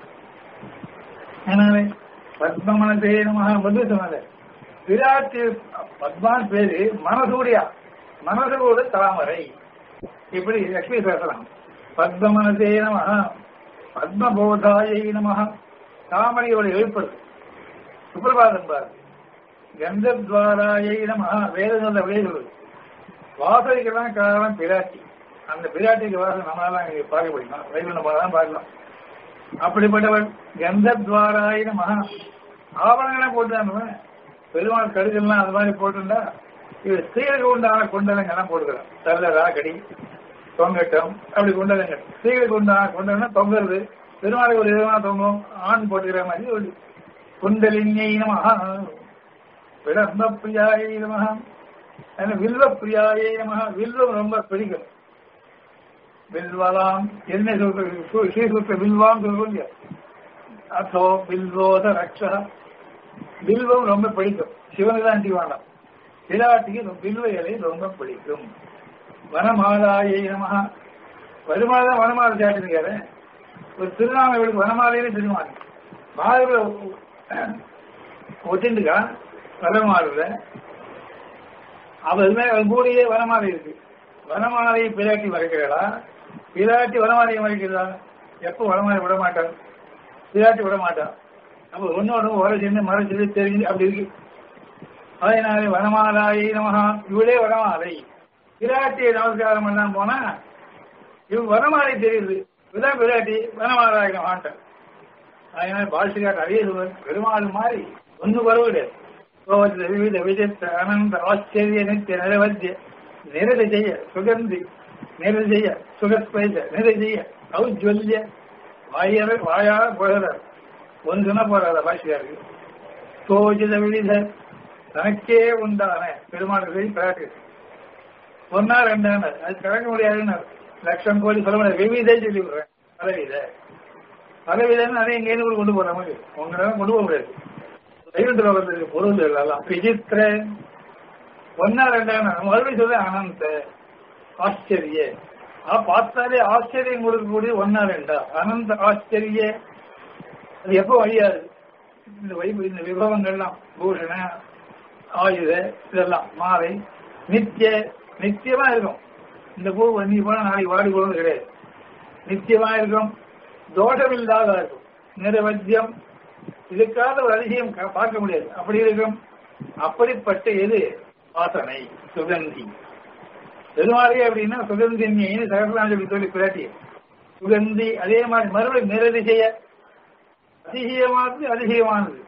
S1: எனவே பத்மமன மகா வந்து சொன்னாரு விராட்டு பத்மான் பேரு மனசூரியா மனசோட தாமரை இப்படி லட்சுமி பேசலாம் பத்மமனசே நம பத்மபோதாயை நம தாமரையோட எழுப்பது சுப்பிரபாதம் பாரு கந்தத்வாராயை நம வேதங்கள விளைய சொல்லுது வாசனைக்கெல்லாம் காரணம் பிராட்டி அந்த பிராட்டிக்கு வாசனை நம்மளால இங்க பார்க்க முடியுமா வைகுண்ட தான் பார்க்கலாம் அப்படிப்பட்டவன் கந்தத்வாராயின மகா ஆவணங்களாம் போட்டுதான் பெருமாள் கடுகள்லாம் அது மாதிரி போட்டுண்டா இது ஸ்திரீகளுக்கு உண்டான குண்டலங்கள்லாம் போட்டுக்கிறான் தள்ளரா கடி தொங்கட்டம் அப்படி குண்டலங்கள் ஸ்திரீகளுக்கு உண்டான குண்டலம்னா தொங்குறது பெருமாளுக்கு ஒரு விதமான தொங்கும் ஆண் போட்டுக்கிற மாதிரி ஒரு குண்டலினியை மகா விடம்ப பிரியாயை நமகா வில்வ பிரியாயை நமகா வில்வம் ரொம்ப பிடிக்கும் வில்வலாம் என்ன சொல்றது ஸ்ரீசுத்த வில்வாம் சொல்லுங்க அதோ வில்வோத ரக்ஷா வில்வம் ரொம்ப பிடிக்கும் சிவனுக்கு தான் தீவானம் விராட்டிக்கு வில்வ இலை ரொம்ப பிடிக்கும் வனமாலாயை நமகா வருமானதா வனமாலை சாட்டிருக்காரு ஒரு திருநாமலுக்கு வனமாலையிலே திருமாலை மாதவ ஒட்டிண்டுக்கா வனமாலுல அவ அவன் கூடியே வனமாலை இருக்கு வனமாலையை பிராட்டி மறைக்கிறாளா பிராட்டி வனமாலையை மறைக்கிறதா எப்போ வனமாலை விட மாட்டான் பிராட்டி விட மாட்டான் அப்ப ஒன்னோட உரை சென்று மறைச்சது தெரிஞ்சு அப்படி இருக்கு அதனால வனமாலாயை நமகா இவளே வனமாலை பிராட்டியை நமஸ்காரம் பண்ணாம போனா இவ வனமாலை தெரியுது இதுதான் பிராட்டி வனமாலாய் நமகான்ட்டார் அதனால பாஷிகாட் அழிய பெருமாள் மாதிரி ஒன்னும் குறவு கிடையாது கோவத்தில் விவித விஜித்த அனந்த ஆச்சரிய நித்திய நிரவத்திய நிரத செய்ய சுகந்தி நிரத செய்ய சுகஸ்பைச நிரத செய்ய ஔஜ்வல்ய வாயர வாயார புகழர் ஒன்றுன போறாத பாஷியாருக்கு சோஜித விழித தனக்கே உண்டான பெருமாளுக்கு பிராட்டி ஒன்னா ரெண்டான அது கணக்க முடியாதுன்னு லட்சம் கோடி சொல்ல முடியாது விவிதை சொல்லி விடுறேன் பலவித பலவிதன்னு அதை எங்கேயிருந்து கொண்டு போற மாதிரி உங்களால கொண்டு போக முடியாது வைகுண்ட லோகத்திற்கு பொருள் எல்லாம் விசித்திர ஒன்னா ரெண்டான மறுபடியும் சொல்ல அனந்த ஆச்சரிய ஆ பார்த்தாலே ஆச்சரியம் கொடுக்கக்கூடிய ஒன்னா ரெண்டா அனந்த ஆச்சரிய அது எப்போ வழியாது இந்த வைபு இந்த விபவங்கள்லாம் பூஷண ஆயுத இதெல்லாம் மாலை நித்திய நித்தியமா இருக்கும் இந்த பூ நீ போனா நாளைக்கு வாடி போறது கிடையாது நித்தியமா இருக்கும் தோஷம் இல்லாத இருக்கும் நிரவத்தியம் இதுக்காக ஒரு அதிசயம் க- பார்க்க முடியாது அப்படி இருக்கும் அப்படிப்பட்ட எது வாசனை சுகந்தி பெருமாளே அப்படின்னா சுகந்தின்னு சகசிராஞ்சலி சொல்லி சொல்லி பிராட்டி சுகந்தி அதே மாதிரி மறுபடியும் நிரதிசைய அதிசயமானது அதிசயமானது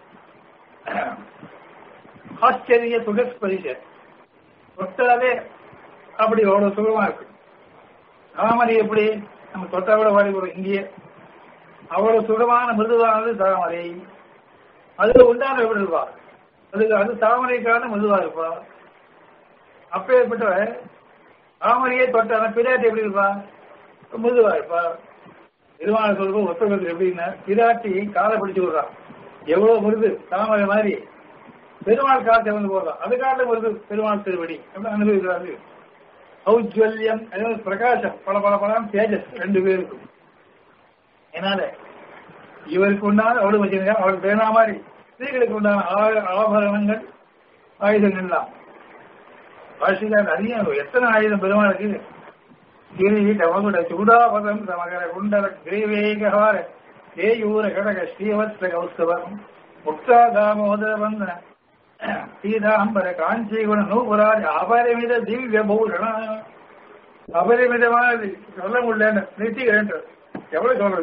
S1: ஆச்சரிய சுகஸ்பரிச தொட்டாலே அப்படி அவ்வளவு சுகமா இருக்கு தாமரை எப்படி நம்ம தொட்டா கூட வாடி போறோம் இங்கேயே அவ்வளவு சுகமான மிருதுவானது தாமரை அதுல உண்டான எப்படி இருப்பா அதுக்கு அது தாமரைக்கான மிருதுவா இருப்பா அப்பேற்பட்ட தாமரையே தொட்டான பிராட்டி எப்படி இருப்பா மிருதுவா இருப்பா திருவான சொல்றோம் ஒத்தகத்தில் எப்படின்னா பிராட்டி காலை பிடிச்சு விடுறான் எவ்வளவு மிருது தாமரை மாதிரி பெருமாள் காலத்தை வந்து போடுறான் அது காலத்துல வருது பெருமாள் திருவடி அப்படி அனுபவிக்கிறாரு ஔஜ்வல்யம் அதாவது பிரகாசம் பல பல பலம் தேஜஸ் ரெண்டு பேருக்கும் என்னால இவருக்கு உண்டான அவளுக்கு வச்சிருக்க அவளுக்கு பேனா மாதிரி ஸ்திரீகளுக்கு உண்டான ஆ- ஆபரணங்கள் ஆயுதங்கள்லாம் பாஷிகார் அதிகம் எத்தனை ஆயுதம் பெருமாளுக்கு கிரீட மகுட சூடாபதம் சமகர குண்டல கிரீவேகவார தேயூர கடக ஸ்ரீவத்ஸ கௌஸ்தவம் முக்தா தாமோதர வந்தன சீதாம்பர காஞ்சிகுண நூபுராஜ அபரிமித திவ்ய பூஷண அபரிமிதமான சொல்ல முடியல நிறுத்திக்கிறேன் எவ்வளவு சொல்றது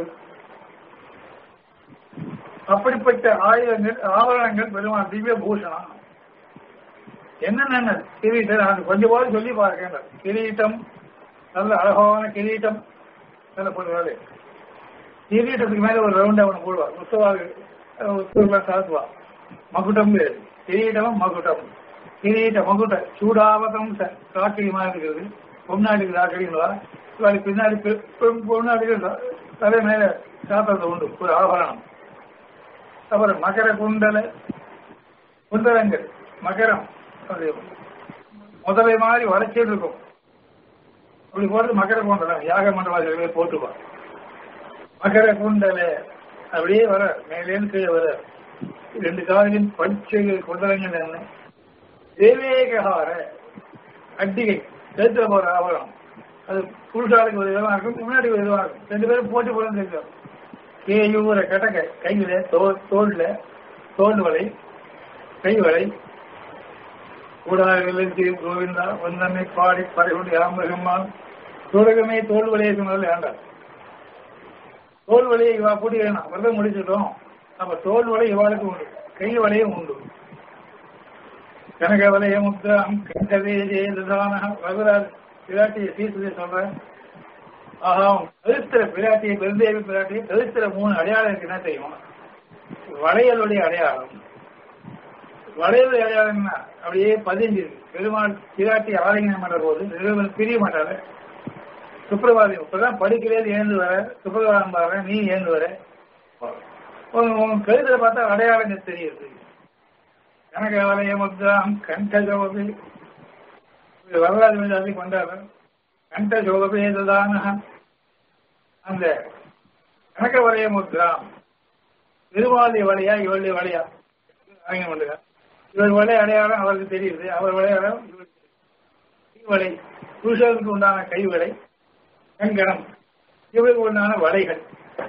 S1: அப்படிப்பட்ட ஆயுதங்கள் ஆபரணங்கள் பெருமாள் திவ்ய பூஷணம் என்னென்ன கிரீட்டம் நான் கொஞ்சம் போது சொல்லி பாருங்க கிரீட்டம் நல்ல அழகான கிரீட்டம் நல்ல போடுவாரு கிரீட்டத்துக்கு மேல ஒரு ரவுண்ட் அவனை போடுவார் உற்சவா உற்சவெல்லாம் சாத்துவா மகுட்டம் பேரு கிரீட்டம் மகுட்டம் கிரீட்ட மகுட்ட சூடாவதம் காக்கடி மாதிரி இருக்கிறது பொன்னாடிக்கு ராக்கடிங்களா இவாளுக்கு பின்னாடி பெ- பெண் பொன்னாடிக்கு த- தலை மேல சாத்திரத்தை உண்டு ஒரு ஆபரணம் அப்புறம் மகர குண்டல குண்டலங்கள் மகரம் அது முதலை மாதிரி வளைச்சிட்டு இருக்கும் அப்படி போறது மகர குண்டலம் யாக மண்டலம் போட்டுப்பான் மகர குண்டல அப்படியே வர மேலேன்னு கீழே வர ரெண்டு காலிலும் பச்சை குண்டலங்கள் என்ன தேவேகஹார அட்டிகை கழுத்துல போற ஆவரம் அது புருஷாளுக்கு ஒரு விதமா இருக்கும் முன்னாடி ஒரு விதமா இருக்கும் ரெண்டு பேரும் போட்டி போட்டு இருக்கும் கேயூர கடக கையில தோல் தோல்ல தோல் வலை கை வலை கூடாரங்களுக்கு கோவிந்தா வந்தனை பாடி பறைகொண்டு யாமிருகம்மான் சூரகமே தோல் வலையை சொன்னதில் வேண்டாம் தோல் வலையை இவா கூட்டி வேணாம் விரதம் முடிச்சிட்டோம் அப்ப தோல் வலை இவாளுக்கு உண்டு கை வலையும் உண்டு கனக வலைய முத்திரம் கண்டவே ஜெயதான வரலாறு பிராட்டியை சீசதை சொல்றேன் ஆஹா கழுத்திர பிராட்டியை பெருந்தேவி பிராட்டியை கழுத்திர மூணு அடையாளம் இருக்கு என்ன தெரியுமா வளையலுடைய அடையாளம் வளையலுடைய அடையாளம் என்ன அப்படியே பதிஞ்சிருக்கு பெருமாள் பிராட்டி ஆலயனம் பண்ற போது நிறுவனம் பிரிய மாட்டாரு சுப்பிரபாதம் இப்பதான் படிக்கிறேன் ஏந்து வர சுப்பிரபாதம் பாரு நீ ஏந்து வர உன் கழுத்துல பார்த்தா அடையாளங்கள் தெரியுது கனகவலய முத்ராம் கண்ட ஜோபி வரலாறு விழாவை கொண்டாடுற கண்ட ஜோபேதான அந்த கனகவலய முத்ராம் திருவாதி வலையா இவளுடைய வலையா அவங்க பண்ணுங்க இவர் வலை அடையாளம் அவருக்கு தெரியுது அவர் விளையாடம் வலை புருஷனுக்கு உண்டான கைவலை கண்கணம் இவருக்கு உண்டான வலைகள்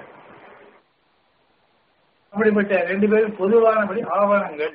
S1: அப்படிப்பட்ட ரெண்டு பேரும் பொதுவானபடி ஆவணங்கள்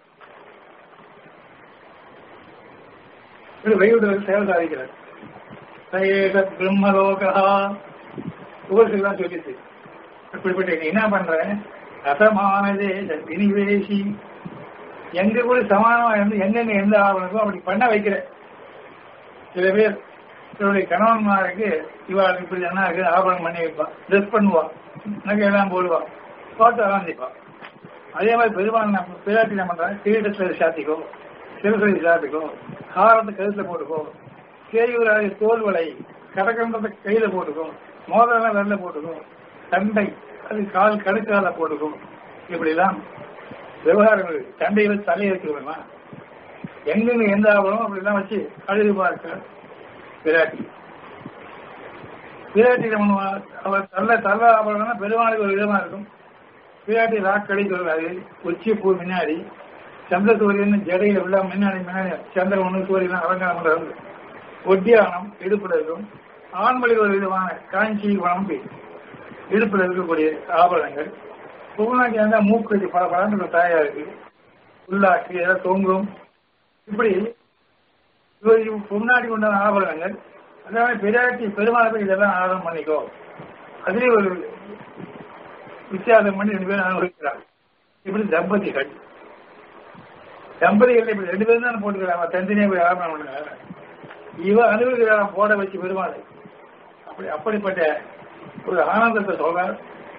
S1: வைகுண்டத்தில் சேவை சாதிக்கிறார் சயேத பிரம்மலோகா உபரிசெல்லாம் சொல்லிச்சு அப்படிப்பட்ட நீ என்ன பண்ற ரசமானதே வினிவேசி எங்க கூட சமானமா இருந்து எங்கெங்க எந்த ஆவணமோ அப்படி பண்ண வைக்கிற சில பேர் இவருடைய கணவன்மாருக்கு இவாளுக்கு இப்படி என்ன இருக்கு ஆவணம் பண்ணி வைப்பான் ட்ரெஸ் பண்ணுவான் நகையெல்லாம் போடுவான் போட்டோ ஆரம்பிப்பான் அதே மாதிரி பெருமாள் நம்ம பிள்ளாட்டி என்ன பண்றாங்க கிரீடத்தில் சாத்திக்கோ சிறுசரி சாப்பிட்டுக்கோ ஹாரத்தை கழுத்துல போட்டுக்கோ கேயூராக தோல் வலை கடக்கன்றதை கையில போட்டுக்கோ மோதிரம் வெள்ள போட்டுக்கோ தண்டை அது கால் கடுக்கால போட்டுக்கோ இப்படிலாம் விவகாரங்கள் தண்டையில தலையை வச்சுக்கணுமா எங்கெங்க எந்த ஆவணம் அப்படிலாம் வச்சு அழுது பார்க்க பிராட்டி பிராட்டி நம்ம அவர் தள்ள தள்ள ஆவணம்னா பெருமாளுக்கு ஒரு விதமா இருக்கும் பிராட்டி ராக்கடி சொல்றாரு உச்சி பூ முன்னாடி சந்திர சூரியன் ஜடையில விழா முன்னாடி முன்னாடி சந்திரன் ஒண்ணு சூரியன் அலங்காரம் பண்றது ஒட்டியானம் இடுப்புல இருக்கும் ஆண்மொழி ஒரு விதமான காஞ்சி வளம்பி இடுப்புல இருக்கக்கூடிய ஆபரணங்கள் புகழாக்கி இருந்தா மூக்கு வச்சு பல பலன்னு தாயா இருக்கு உள்ளாக்கி ஏதாவது தொங்கும் இப்படி முன்னாடி உண்டான ஆபரணங்கள் அதாவது பிராட்டி பெருமாள் இதெல்லாம் ஆதாரம் பண்ணிக்கோ அதுலயே ஒரு வித்தியாசம் பண்ணி ரெண்டு பேரும் அனுபவிக்கிறாங்க இப்படி தம்பதிகள் தம்பதிகள் இப்படி ரெண்டு பேரும் தான் போட்டுக்கிறாங்க தந்தினியா போய் ஆரம்பம் பண்ணுங்க இவ அனுபவிக்கிறான் போட வச்சு பெருமாள் அப்படி அப்படிப்பட்ட ஒரு ஆனந்தத்தை சொல்றார்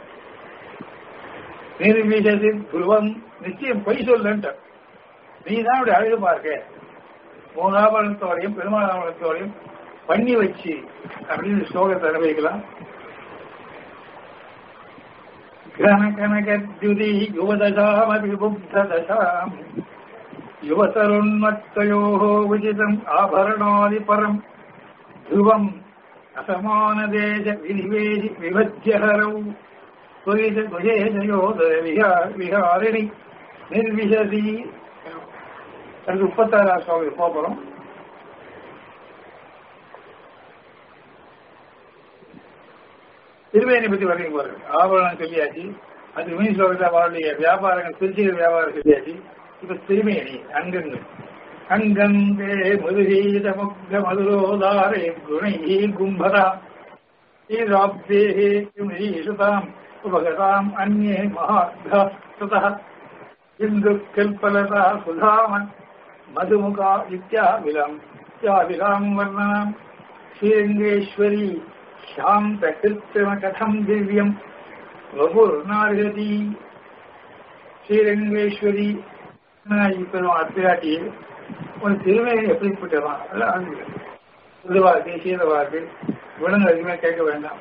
S1: நிர்வீசத்தில் துருவம் நிச்சயம் பொய் சொல்லுன்ட்ட நீ தான் அப்படி அழகு பார்க்க மூணாபரணத்தோடையும் பெருமாளாபரணத்தோடையும் பண்ணி வச்சு அப்படின்னு ஸ்லோகத்தை அனுபவிக்கலாம் கனகனகத்யுதி யுவதசாமபிபுப்ததசாம் யுவதருண்மத்தயோः உச்சிதம் ஆபரணாதிபரம் ध्रुवम् असमानदेश विनिवेशि विभज्यहरौ त्वरित द्वयेशयोदर விஹாரிணி நிர்விசதி அதுக்கு முப்பத்தாறாம் ஸ்லோகம் போகிறோம் திருவேணி பத்தி வரைக்கும் போறது ஆபரணம் சொல்லியாச்சு அது மீன் ஸ்லோகத்தில் அவருடைய வியாபாரங்கள் திருச்சி வியாபாரம் சொல்லியாச்சு இப்ப திருமேனி அங்கங்கள் அங்கந்தே மதுரீத முக்த மதுரோதாரே குணை கும்பரா ஈராப்தேஹே கிமீஷுதாம் உபகதாம் அந்நே மகாத்மதः இந்து கல்பலதா சுதாமன் மதுமுகா இத்தியாவிலம் இத்தியாவிலாம் வர்ணனம் ஸ்ரீரங்கேஸ்வரி சாந்த கிருத்திரம கதம் திவ்யம் வபுர்நார்கதி ஸ்ரீரங்கேஸ்வரி பெருமாள் பிராட்டியே உன் திருமையை எப்படிப்பட்டதான் அதெல்லாம் புதுவாக்கு சீதவாக்கு விலங்கு அதிகமே கேட்க வேண்டாம்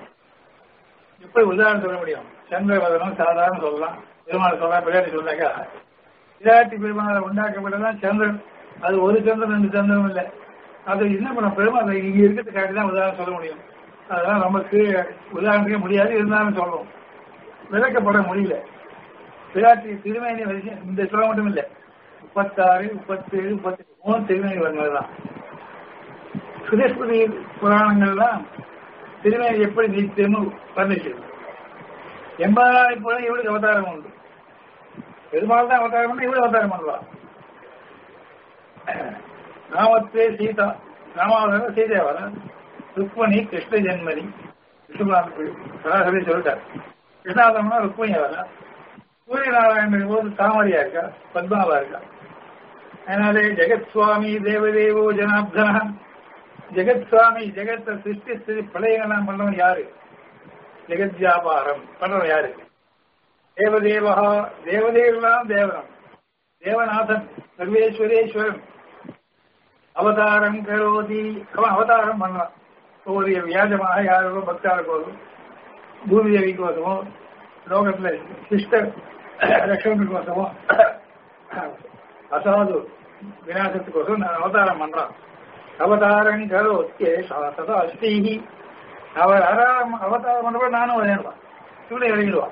S1: எப்படி உதாரணம் சொல்ல முடியும் சந்திரவதனம் சாதாரண சொல்லலாம் பெருமாள் சொல்லலாம் பிள்ளையாடி சொன்னாக்கா விராட்டி பெருமாளை உண்டாக்கப்பட்டதான் சந்திரன் அது ஒரு சந்திரன் ரெண்டு சந்திரன் இல்லை அது என்ன பண்ண பெருமாள் இங்க இருக்கிறதுக்காண்டி தான் உதாரணம் சொல்ல முடியும் அதெல்லாம் நமக்கு உதாரணத்துக்கு முடியாது இருந்தாலும் சொல்றோம் விளக்கப்பட முடியல விராட்டி திருமேனி வரைக்கும் இந்த சொல்ல மட்டும் இல்லை முப்பத்தாறு முப்பத்தேழு முப்பத்தி மூணு திருமேனி வந்ததுதான் சுதேஸ்வரி புராணங்கள்லாம் திருமேனி எப்படி நீத்தியம்னு வர்ணிக்கிறது எண்பதாயிரம் போல இவளுக்கு அவதாரம் உண்டு பெருமாள் தான் அவதாரம் பண்ண இவಳು அவதாரம் பண்ணலாம் ராமத்தே சீதா ராமாவதாரம் சீதேவர ருக்மணி கிருஷ்ண ஜென்மணி விஷ்ணுபுராண சராசரி சொல்லிட்டார் கிருஷ்ணாவதாரம்னா ருக்மணி வர சூரிய நாராயணன் போது தாமரையா இருக்கா பத்மாவா இருக்கா அதனாலே ஜெகத் சுவாமி தேவதேவோ ஜனாப்தன ஜெகத் சுவாமி ஜெகத்தை சிருஷ்டி ஸ்திதி பிரளயங்கள்லாம் பண்றவன் யாரு ஜெகத் வியாபாரம் பண்றவன் யாரு தேவதேவா தேவதேவெல்லாம் தேவனம் தேவநாதன் சர்வேஸ்வரேஸ்வரன் அவதாரம் கரோதி அவன் அவதாரம் பண்ணலாம் ஒரு வியாஜமாக யாரோ பக்தாளுக்கோதும் பூமி தேவிக்கோசமோ லோகத்துல சிஸ்ட ரட்சணத்துக்கோசமோ அசாது விநாசத்துக்கோசம் நான் அவதாரம் பண்றான் அவதாரம் கரோத்தியே சதா அஸ்தீஹி அவர் அராம் அவதாரம் பண்றப்ப நானும் விளையாடுவான் இவனை இறங்கிடுவான்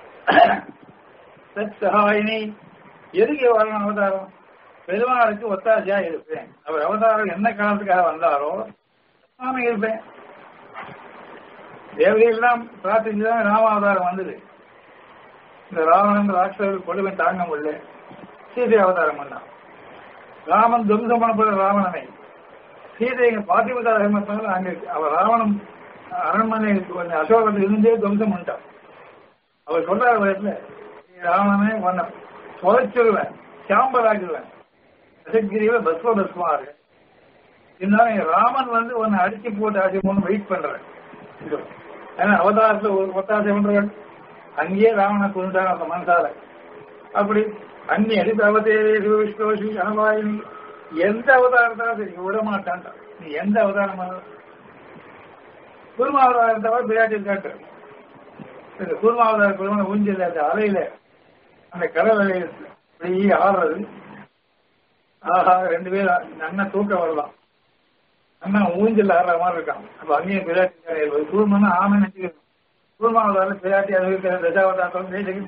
S1: சத் சகாயினி எதுக்கு வரணும் அவதாரம் பெருமாளுக்கு ஒத்தாசையா இருப்பேன் அவர் அவதாரம் என்ன காரணத்துக்காக வந்தாரோ நானும் இருப்பேன் தேவதையெல்லாம் பிரார்த்திச்சுதான் ராமாவதாரம் வந்தது இந்த ராவணன் ராட்சசர்கள் கொடுமை தாங்க முடியல சீதை அவதாரம் பண்ணான் ராமன் துவம்சம் பண்ணப்படுற ராவணனை சீதை எங்க பாத்திமதா தர்மத்தால் அங்க அவர் ராவணன் அரண்மனை அசோகத்தில் இருந்தே துவம்சம் பண்ணிட்டான் அவர் சொல்றாரு வயசுல ராவணனே உன்னை தொலைச்சிருவேன் சாம்பல் ஆக்கிடுவேன் ரசகிரியில பஸ்வ பஸ்மா இருக்கு இருந்தாலும் ராமன் வந்து உன்னை அடிச்சு போட்டு அடிச்சு போட்டு வெயிட் பண்றேன் ஏன்னா அவதாரத்துல ஒரு ஒத்தாசை பண்றவன் அங்கேயே ராவண கொண்டான் அந்த மனசால அப்படி அன்னி அடித்து அவதேவி விஷ்ணோஷி அனவாயினி எந்த அவதாரத்தாலும் சரி விட மாட்டான் நீ எந்த அவதாரம் குருமாவதாரத்தவ பிராட்டி காட்டு இந்த குருமாவதார குருமன ஊஞ்சல் அந்த அலையில அந்த கடல் அலையில அப்படியே ஆடுறது ஆஹா ரெண்டு பேரும் அண்ணன் தூக்க வரலாம் அண்ணன் ஊஞ்சல் ஆடுற மாதிரி இருக்கான் அப்ப அங்கேயும் பிராட்டி குருமனா ஆமை நினைச்சுக்கணும் குருமாவதாரம் பிராட்டி அது தசாவதாரம் பேசுகிறேன்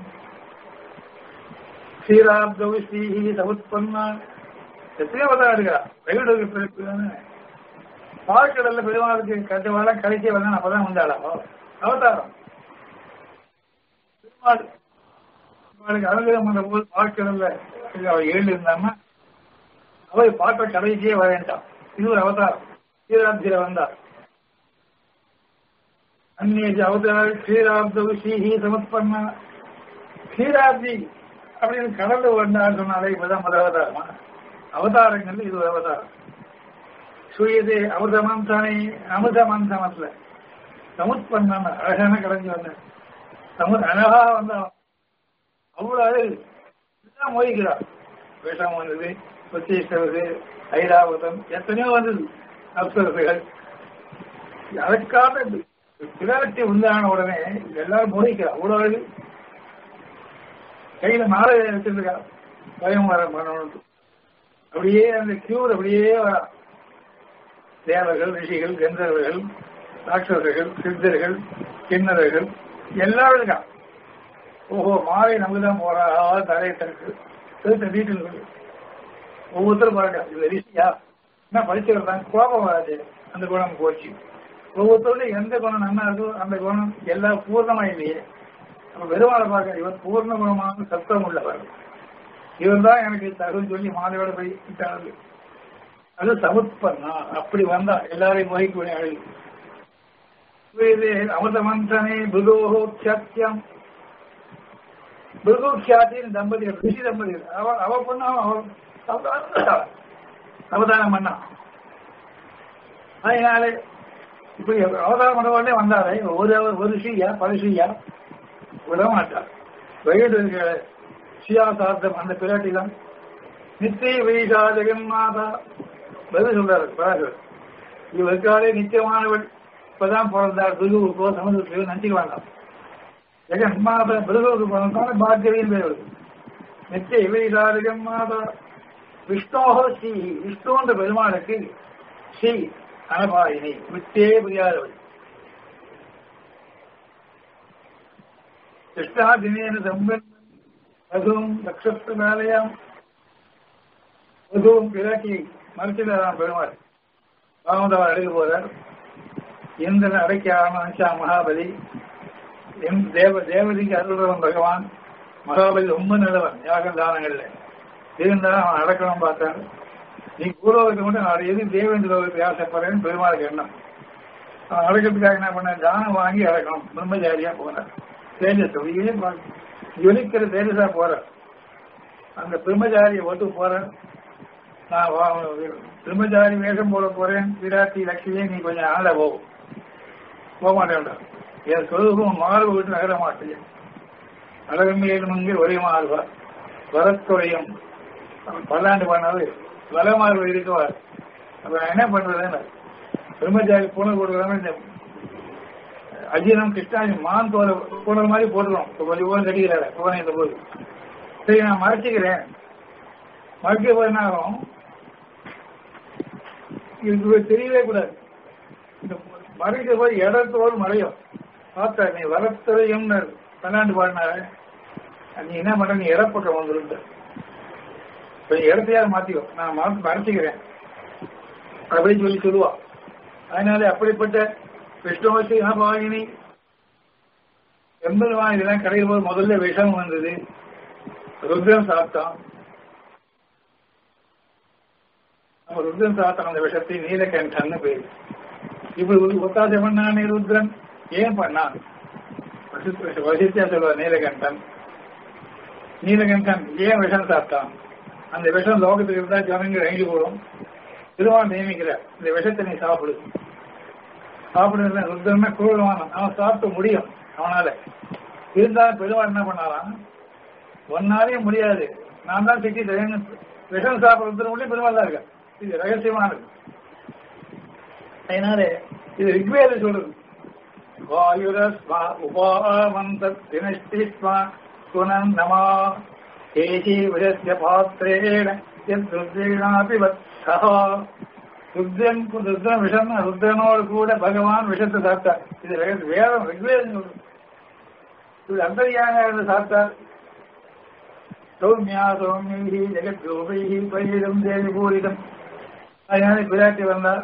S1: ஸ்ரீராப்தௌ ஸ்ரீஹி சமுத்பன்னா எத்தனையோ அவதாரம் இருக்கா வெகுடுக்கு பிறப்பு பாழ்கடல்ல பெருமாளுக்கு கட்டுவாள கடைசி வந்தான் அப்பதான் வந்தாளா அவதாரம் பெருமாள் பெருமாளுக்கு அனுகிரகம் பண்ண போது பாழ்கடல்ல அவ ஏழு இருந்தாம அவள் பார்க்க கடைசியே வர வேண்டாம் இது ஒரு அவதாரம் ஸ்ரீராப்தியில வந்தார் அந்நேஜ அவதார ஸ்ரீராப்தௌ ஸ்ரீஹி சமத்பன்னா ஸ்ரீராப்தி அப்படின்னு கடல்ல வந்தார் சொன்னாலே இப்பதான் முதல் அவதாரமா அவதாரங்கள் இது ஒரு அவதாரம் சூரியதே அமிர்தமாம் தானே அமிர்தமாம் சமத்துல சமுத்பன்னான அழகான கலைஞ்சு வந்தேன் சமு அழகா வந்தான் அவ்வளவு அழகு எல்லாம் மோதிக்கிறார் வேஷம் வந்தது உச்சேஸ்வரது ஐராவதம் எத்தனையோ வந்தது அப்சரசுகள் அதற்காக பிராட்டி உண்டான உடனே எல்லாரும் மோதிக்கிறார் அவ்வளவு அழகு கையில மாலை வச்சிருக்கா பயம் வர பண்ணணும் அப்படியே அந்த கியூர் அப்படியே வரா தேவர்கள் ரிஷிகள் கந்தர்வர்கள் ராட்சசர்கள் சித்தர்கள் கிண்ணறர்கள் எல்லாரும் இருக்கா ஓஹோ மாலை நமக்கு தான் போறா தலையை தனக்கு திருத்த வீட்டில் இருக்கு ஒவ்வொருத்தரும் பாருங்க இது ரிஷியா என்ன படிச்சவர் தான் கோபம் வராது அந்த குணம் போச்சு ஒவ்வொருத்தருடைய எந்த குணம் நன்னா இருக்கோ அந்த குணம் எல்லாம் பூர்ணமா இல்லையே நம்ம பெருமாளை பார்க்க இவர் பூர்ண குணமான சத்தம் உள்ளவர் இவர் தான் எனக்கு தகவல் சொல்லி மாலையோட போய் விட்டாரு அது சமுத்பன்னா அப்படி வந்தா எல்லாரையும் மொழிக்கூடிய அழகு இது அமிர்தமந்தனே புதோகோ சத்தியம் பிருகுக்ஷாத்தின் தம்பதிகள் ரிஷி தம்பதிகள் அவ அவ பொண்ணு அவ அவதாரம் பண்ணா அதனாலே இப்படி அவதாரம் பண்ண உடனே வந்தாரே ஒரு ஒரு ரிஷியா பல ரிஷியா விட மாட்டார் வயது சியாசார்த்தம் அந்த பிராட்டி தான் நித்திய வீஷா ஜெகன்மாதா பதில் சொல்றாரு பராசர் இவருக்காலே நித்தியமானவள் இப்பதான் பிறந்தார் பிருகுவுக்கோ சமுதிரத்தையோ நினைச்சுக்க வேண்டாம் ஜெகன்மாத பிருகுவுக்கு பிறந்தாலும் பாக்கியவின் பேர் வருது நித்திய இவைதாரிகம் மாதா விஷ்ணோக ஸ்ரீ விஷ்ணுன்ற பெருமாளுக்கு ஸ்ரீ அனபாயினி விட்டே புரியாதவள் கிருஷ்ணா தினேன சம்பன் வதுவும் நட்சத்திர மேலையாம் வதுவும் பிராட்டி மறுச்சிடாராம் பெருமாள் பாவந்தவர் அடைந்து போறார் இந்திரன் அடைக்க ஆரம்பிச்சா மகாபலி என் தேவ தேவதிக்கு அருள்றவன் பகவான் மகாபலி ரொம்ப நல்லவன் யாகம் தானங்கள்ல இருந்தாலும் அவன் அடக்கணும் பார்த்தான் நீ பூலோகத்தை மட்டும் நான் எது தேவேந்திர லோகத்துக்கு ஆசைப்படுறேன்னு பெருமாளுக்கு எண்ணம் அவன் அடக்கிறதுக்காக என்ன பண்ண தானம் வாங்கி அடக்கணும் பிரம்மச்சாரியா போனார் தேஜஸ் ஒளியே ஜொலிக்கிற தேஜஸா போறார் அந்த பிரம்மச்சாரியை ஒட்டு போறேன் நான் வா- பிரம்மச்சாரி வேஷம் போட போறேன் விராட்டி லட்சுமியே நீ கொஞ்சம் ஆள போ போக மாட்டேன் என் சொருபம் மாறு விட்டு நகர மாட்டேன் அழகமேலுமங்கே ஒரே மாறுவா வரத்துறையும் பல்லாண்டு பண்ணது வலமாறு இருக்குவார் அப்ப நான் என்ன பண்றதுன்னு பிரம்மச்சாரி பூனை கொடுக்குறாங்க இந்த அஜீனம் கிருஷ்ணாஜி மான் தோலை பூனை மாதிரி போட்டுருவோம் இப்ப கொஞ்சம் போது கட்டிக்கிறாரு பூனை இந்த போது சரி நான் மறைச்சிக்கிறேன் மறைக்க போது என்ன ஆகும் இது தெரியவே கூடாது இந்த மறைக்க போது இடத்தோடு மறையும் பார்த்தா நீ வளர்த்ததையும் பன்னாண்டு பாடினாரு நீ என்ன பண்ற நீ இடப்பக்கம் வந்துருந்த இப்ப இடத்தையாவது மாத்திக்கோ நான் மறை- மறைச்சிக்கிறேன் அப்படின்னு சொல்லி சொல்லுவா அதனால அப்படிப்பட்ட விஷ்ணுவசி பாகினி எம்பெருமான் இதெல்லாம் கடையில் போது முதல்ல விஷம் வந்தது ருத்ரன் சாப்பிட்டான் நம்ம ருத்ரன் சாப்பிட்டான் அந்த விஷத்தை நீலகண்டன்னு பேரு இப்படி ஒரு ஒத்தாசை பண்ணானே ருத்ரன் ஏன் பண்ணான் வசிஷ்ட- வசிஷ்டியா சொல்லுவார் நீலகண்டன் நீலகண்டன் ஏன் விஷம் சாப்பிட்டான் அந்த விஷம் லோகத்துக்கு இருந்தா ஜனங்க இறங்கி போடும் திருவான் நியமிக்கிறார் இந்த விஷத்தை நீ சாப்பிடு சாப்பிடுறது ருத்ரன்னா குரூரமான அவன் சாப்பிட முடியும் அவனால இருந்தாலும் பெருமாள் என்ன பண்ணாராம் ஒன்னாலே முடியாது நான் தான் திட்டி தரேன்னு விஷம் சாப்பிடுறது முடியும் பெருமாள் தான் இருக்கேன் இது ரகசியமானது அதனால இது ரிக்வேத சொல்றது வாயுரஸ்மா உபாமந்த தினஷ்டிஸ்மா குணம் நமா கேசி விரஸ்ய பாத்திரேண எத் ருத்ரீணாபி வத்சா ருத்ரன் ருத்ரன் விஷம் ருத்ரனோடு கூட பகவான் விஷத்தை சாப்பிட்டார் இது ரகசிய- வேதம் ரிக்வேதம் சொல்றது இது அந்தரியாக இருந்து சாப்பிட்டார் சௌமியா சௌமியி ஜெகத் ரூபைகி பயிரும் தேவி பூரிதம் அதனால பிராட்டி வந்தார்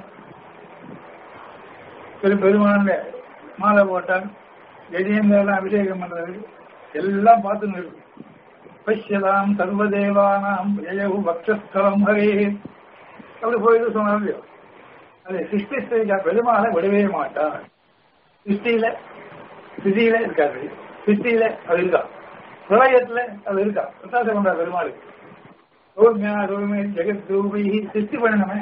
S1: பெரு பெருமான மாலை போட்டான் கஜேந்திரெல்லாம் அபிஷேகம் பண்றது எல்லாம் பார்த்து நிற்கு பஷ்யலாம் சர்வதேவானாம் ஜெயவு பக்ஷஸ்தலம் ஹரே அப்படி போயிட்டு சொன்னார் இல்லையோ அது சிருஷ்டி ஸ்திரிக்கா பெருமாளை விடவே மாட்டார் சிருஷ்டியில சிதியில இருக்காது சிருஷ்டியில அது இருக்கா பிரளயத்துல அது இருக்கா பிரசாசம் பண்றா பெருமாளுக்கு சௌமியா சௌமிய ஜெகத் ரூபி சிருஷ்டி பண்ணணுமே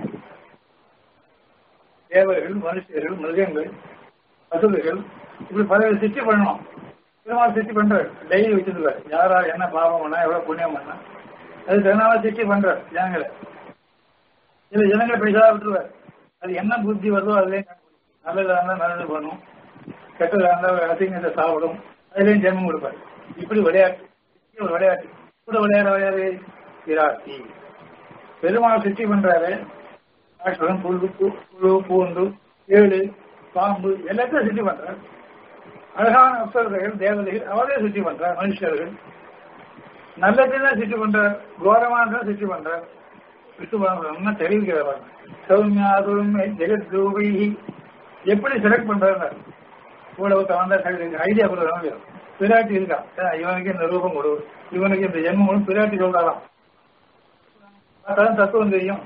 S1: தேவர்கள் மனுஷர்கள் மிருகங்கள் பசுகள் இப்படி பல சிருஷ்டி பண்ணணும் பெருமாள் சிருஷ்டி பண்றாரு டெய்லி வச்சிருக்காரு யாரா என்ன பாவம் பண்ணா எவ்வளவு புண்ணியம் பண்ணா அது தனால சிருஷ்டி பண்றாரு ஜனங்களை இல்ல ஜனங்களை பேசாத விட்டுருவார் அது என்ன புத்தி வருதோ அதுலயே நல்லதா இருந்தா நல்லது பண்ணும் கெட்டதா இருந்தா அசிங்கத்தை சாப்பிடும் அதுலயும் ஜென்மம் கொடுப்பாரு இப்படி விளையாட்டு இப்படி ஒரு விளையாட்டு கூட விளையாட விளையாடு விராட்டி பெருமாள் சிருஷ்டி பண்றாரு ஆஷ்வரம் புல்லு பூ- புழு பூண்டு ஏழு பாம்பு எல்லாத்தையும் சிருஷ்டி பண்றார் அழகான அப்சரர்கள் தேவதைகள் அவரே சிருஷ்டி பண்றார் மனுஷர்கள் நல்லதையும் சிருஷ்டி பண்றார் கோரமானதான் சிருஷ்டி பண்றார் விஷ்ணு தெரிவிக்கிறார் சௌமியா சௌமிய ஜெகத் ரூபி எப்படி செலக்ட் பண்றாரு கூட ஒருத்தன் வந்தா ஐடியா கொடுக்குறாங்க பிராட்டி இருக்கா அஹ் இவனுக்கு இந்த ரூபம் கொடு இவனுக்கு இந்த ஜென்மம் கொடு பிராட்டி சொல்றாராம் அதான் தத்துவம் தெரியும்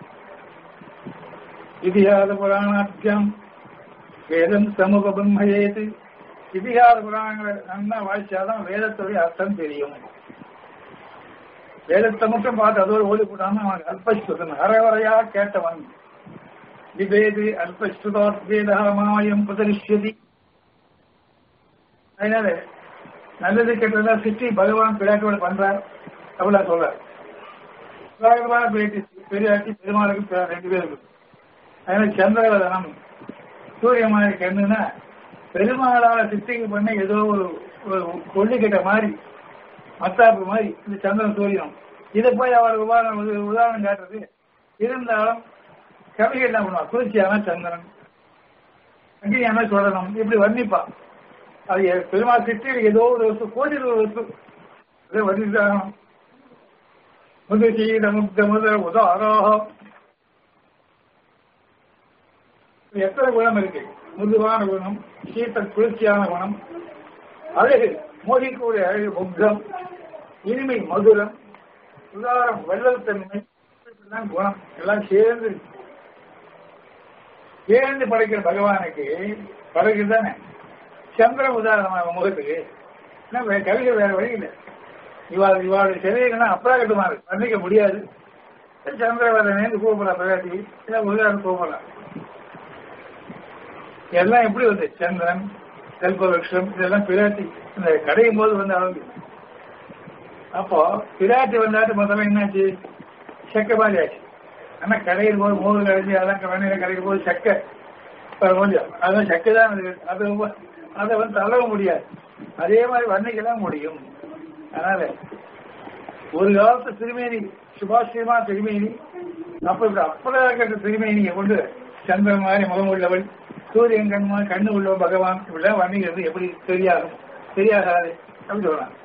S1: இதிகாத புராணாத்தியம் வேதம் சமூக பிரம்மயேது இதிகாத புராணங்களை நல்லா வாய்ச்சாதான் வேதத்துடைய அர்த்தம் தெரியும் வேதத்தை மட்டும் பார்த்து அதோடு ஓடி போட்டான்னு அவன் அல்பஸ்ருதன் ஹரவரையா கேட்டவன் விவேது அல்பஸ்ருதாத் வேதா மாயம் பிரதரிஷ்யதி அதனால நல்லது கெட்டதா சிட்டி பகவான் பிராட்டியோட பண்றார் அப்படின்னா சொல்றார் பகவான் பேட்டி பெரியாட்டி பெருமாளுக்கு பெ- ரெண்டு பேருக்கு அதனால சந்திரவதனம் சூரியமானுக்கு என்னன்னா பெருமாளால சித்திக்கு பண்ண ஏதோ ஒரு ஒரு கொள்ளிக்கிட்ட மாதிரி மத்தாப்பு மாதிரி இந்த சந்திரன் சூரியனும் இதை போய் அவர் உதாரணம் ஒரு உதாரணம் காட்டுறது இருந்தாலும் கவிகள் என்ன பண்ணுவா குளிர்ச்சியான சந்திரன் அங்கேயான சொல்லணும் இப்படி வர்ணிப்பா அது பெருமாள் கிட்ட ஏதோ ஒரு வஸ்து கோடி ஒரு வஸ்து அதை வர்ணித்தாகணும் முது சீத முக்த முத உதாராகம் எத்தனை குணம் இருக்கு முதுவான குணம் சீத்த குளிர்ச்சியான குணம் அழகு மோகிக்கூடிய அழகு முக்தம் இனிமை மதுரம் உதாரம் வள்ளல் தன்மை இப்படிதான் குணம் எல்லாம் சேர்ந்து சேர்ந்து படைக்கிற பகவானுக்கு படைக்கு தானே சந்திர உதாரணமாக முகத்துக்கு என்ன வே- கவிதை வேற வழி இல்லை இவாள் இவாளுடைய சரீரம்னா அப்ராகட்டமா இருக்கு வர்ணிக்க முடியாது சந்திரவதனேன்னு கூப்பிடலாம் பிராட்டி இல்லை உதாரணம் கூப்பிடலாம் எல்லாம் எப்படி வந்து சந்திரன் கல்பவருஷம் இதெல்லாம் பிராட்டி இந்த கடையும் போது வந்து அவங்க அப்போ பிராட்டி வந்தாட்டு முதல்ல என்னாச்சு செக்க மாதிரி ஆச்சு ஆனா கடையில் போது மோது கடைஞ்சி அதெல்லாம் வெண்ணையில கடையில் போது செக்க கொஞ்சம் அதான் செக்க தான் அது அது ரொம்ப- அதை வந்து தள்ளவும் முடியாது அதே மாதிரி வர்ணிக்கலாம் முடியும் அதனால ஒரு காலத்து திருமேனி சுபாஷியமா திருமேனி அப்ப இப்படி அப்பதாகட்ட திருமேனியை கொண்டு சந்திரன் மாதிரி முகம் உள்ளவள் சூரியன் கண் மாதிரி கண்ணு உள்ள பகவான் இப்படிலாம் வர்ணிக்கிறது எப்படி தெரியாகும் தெரியாகாது அப்படி சொல்லலாம்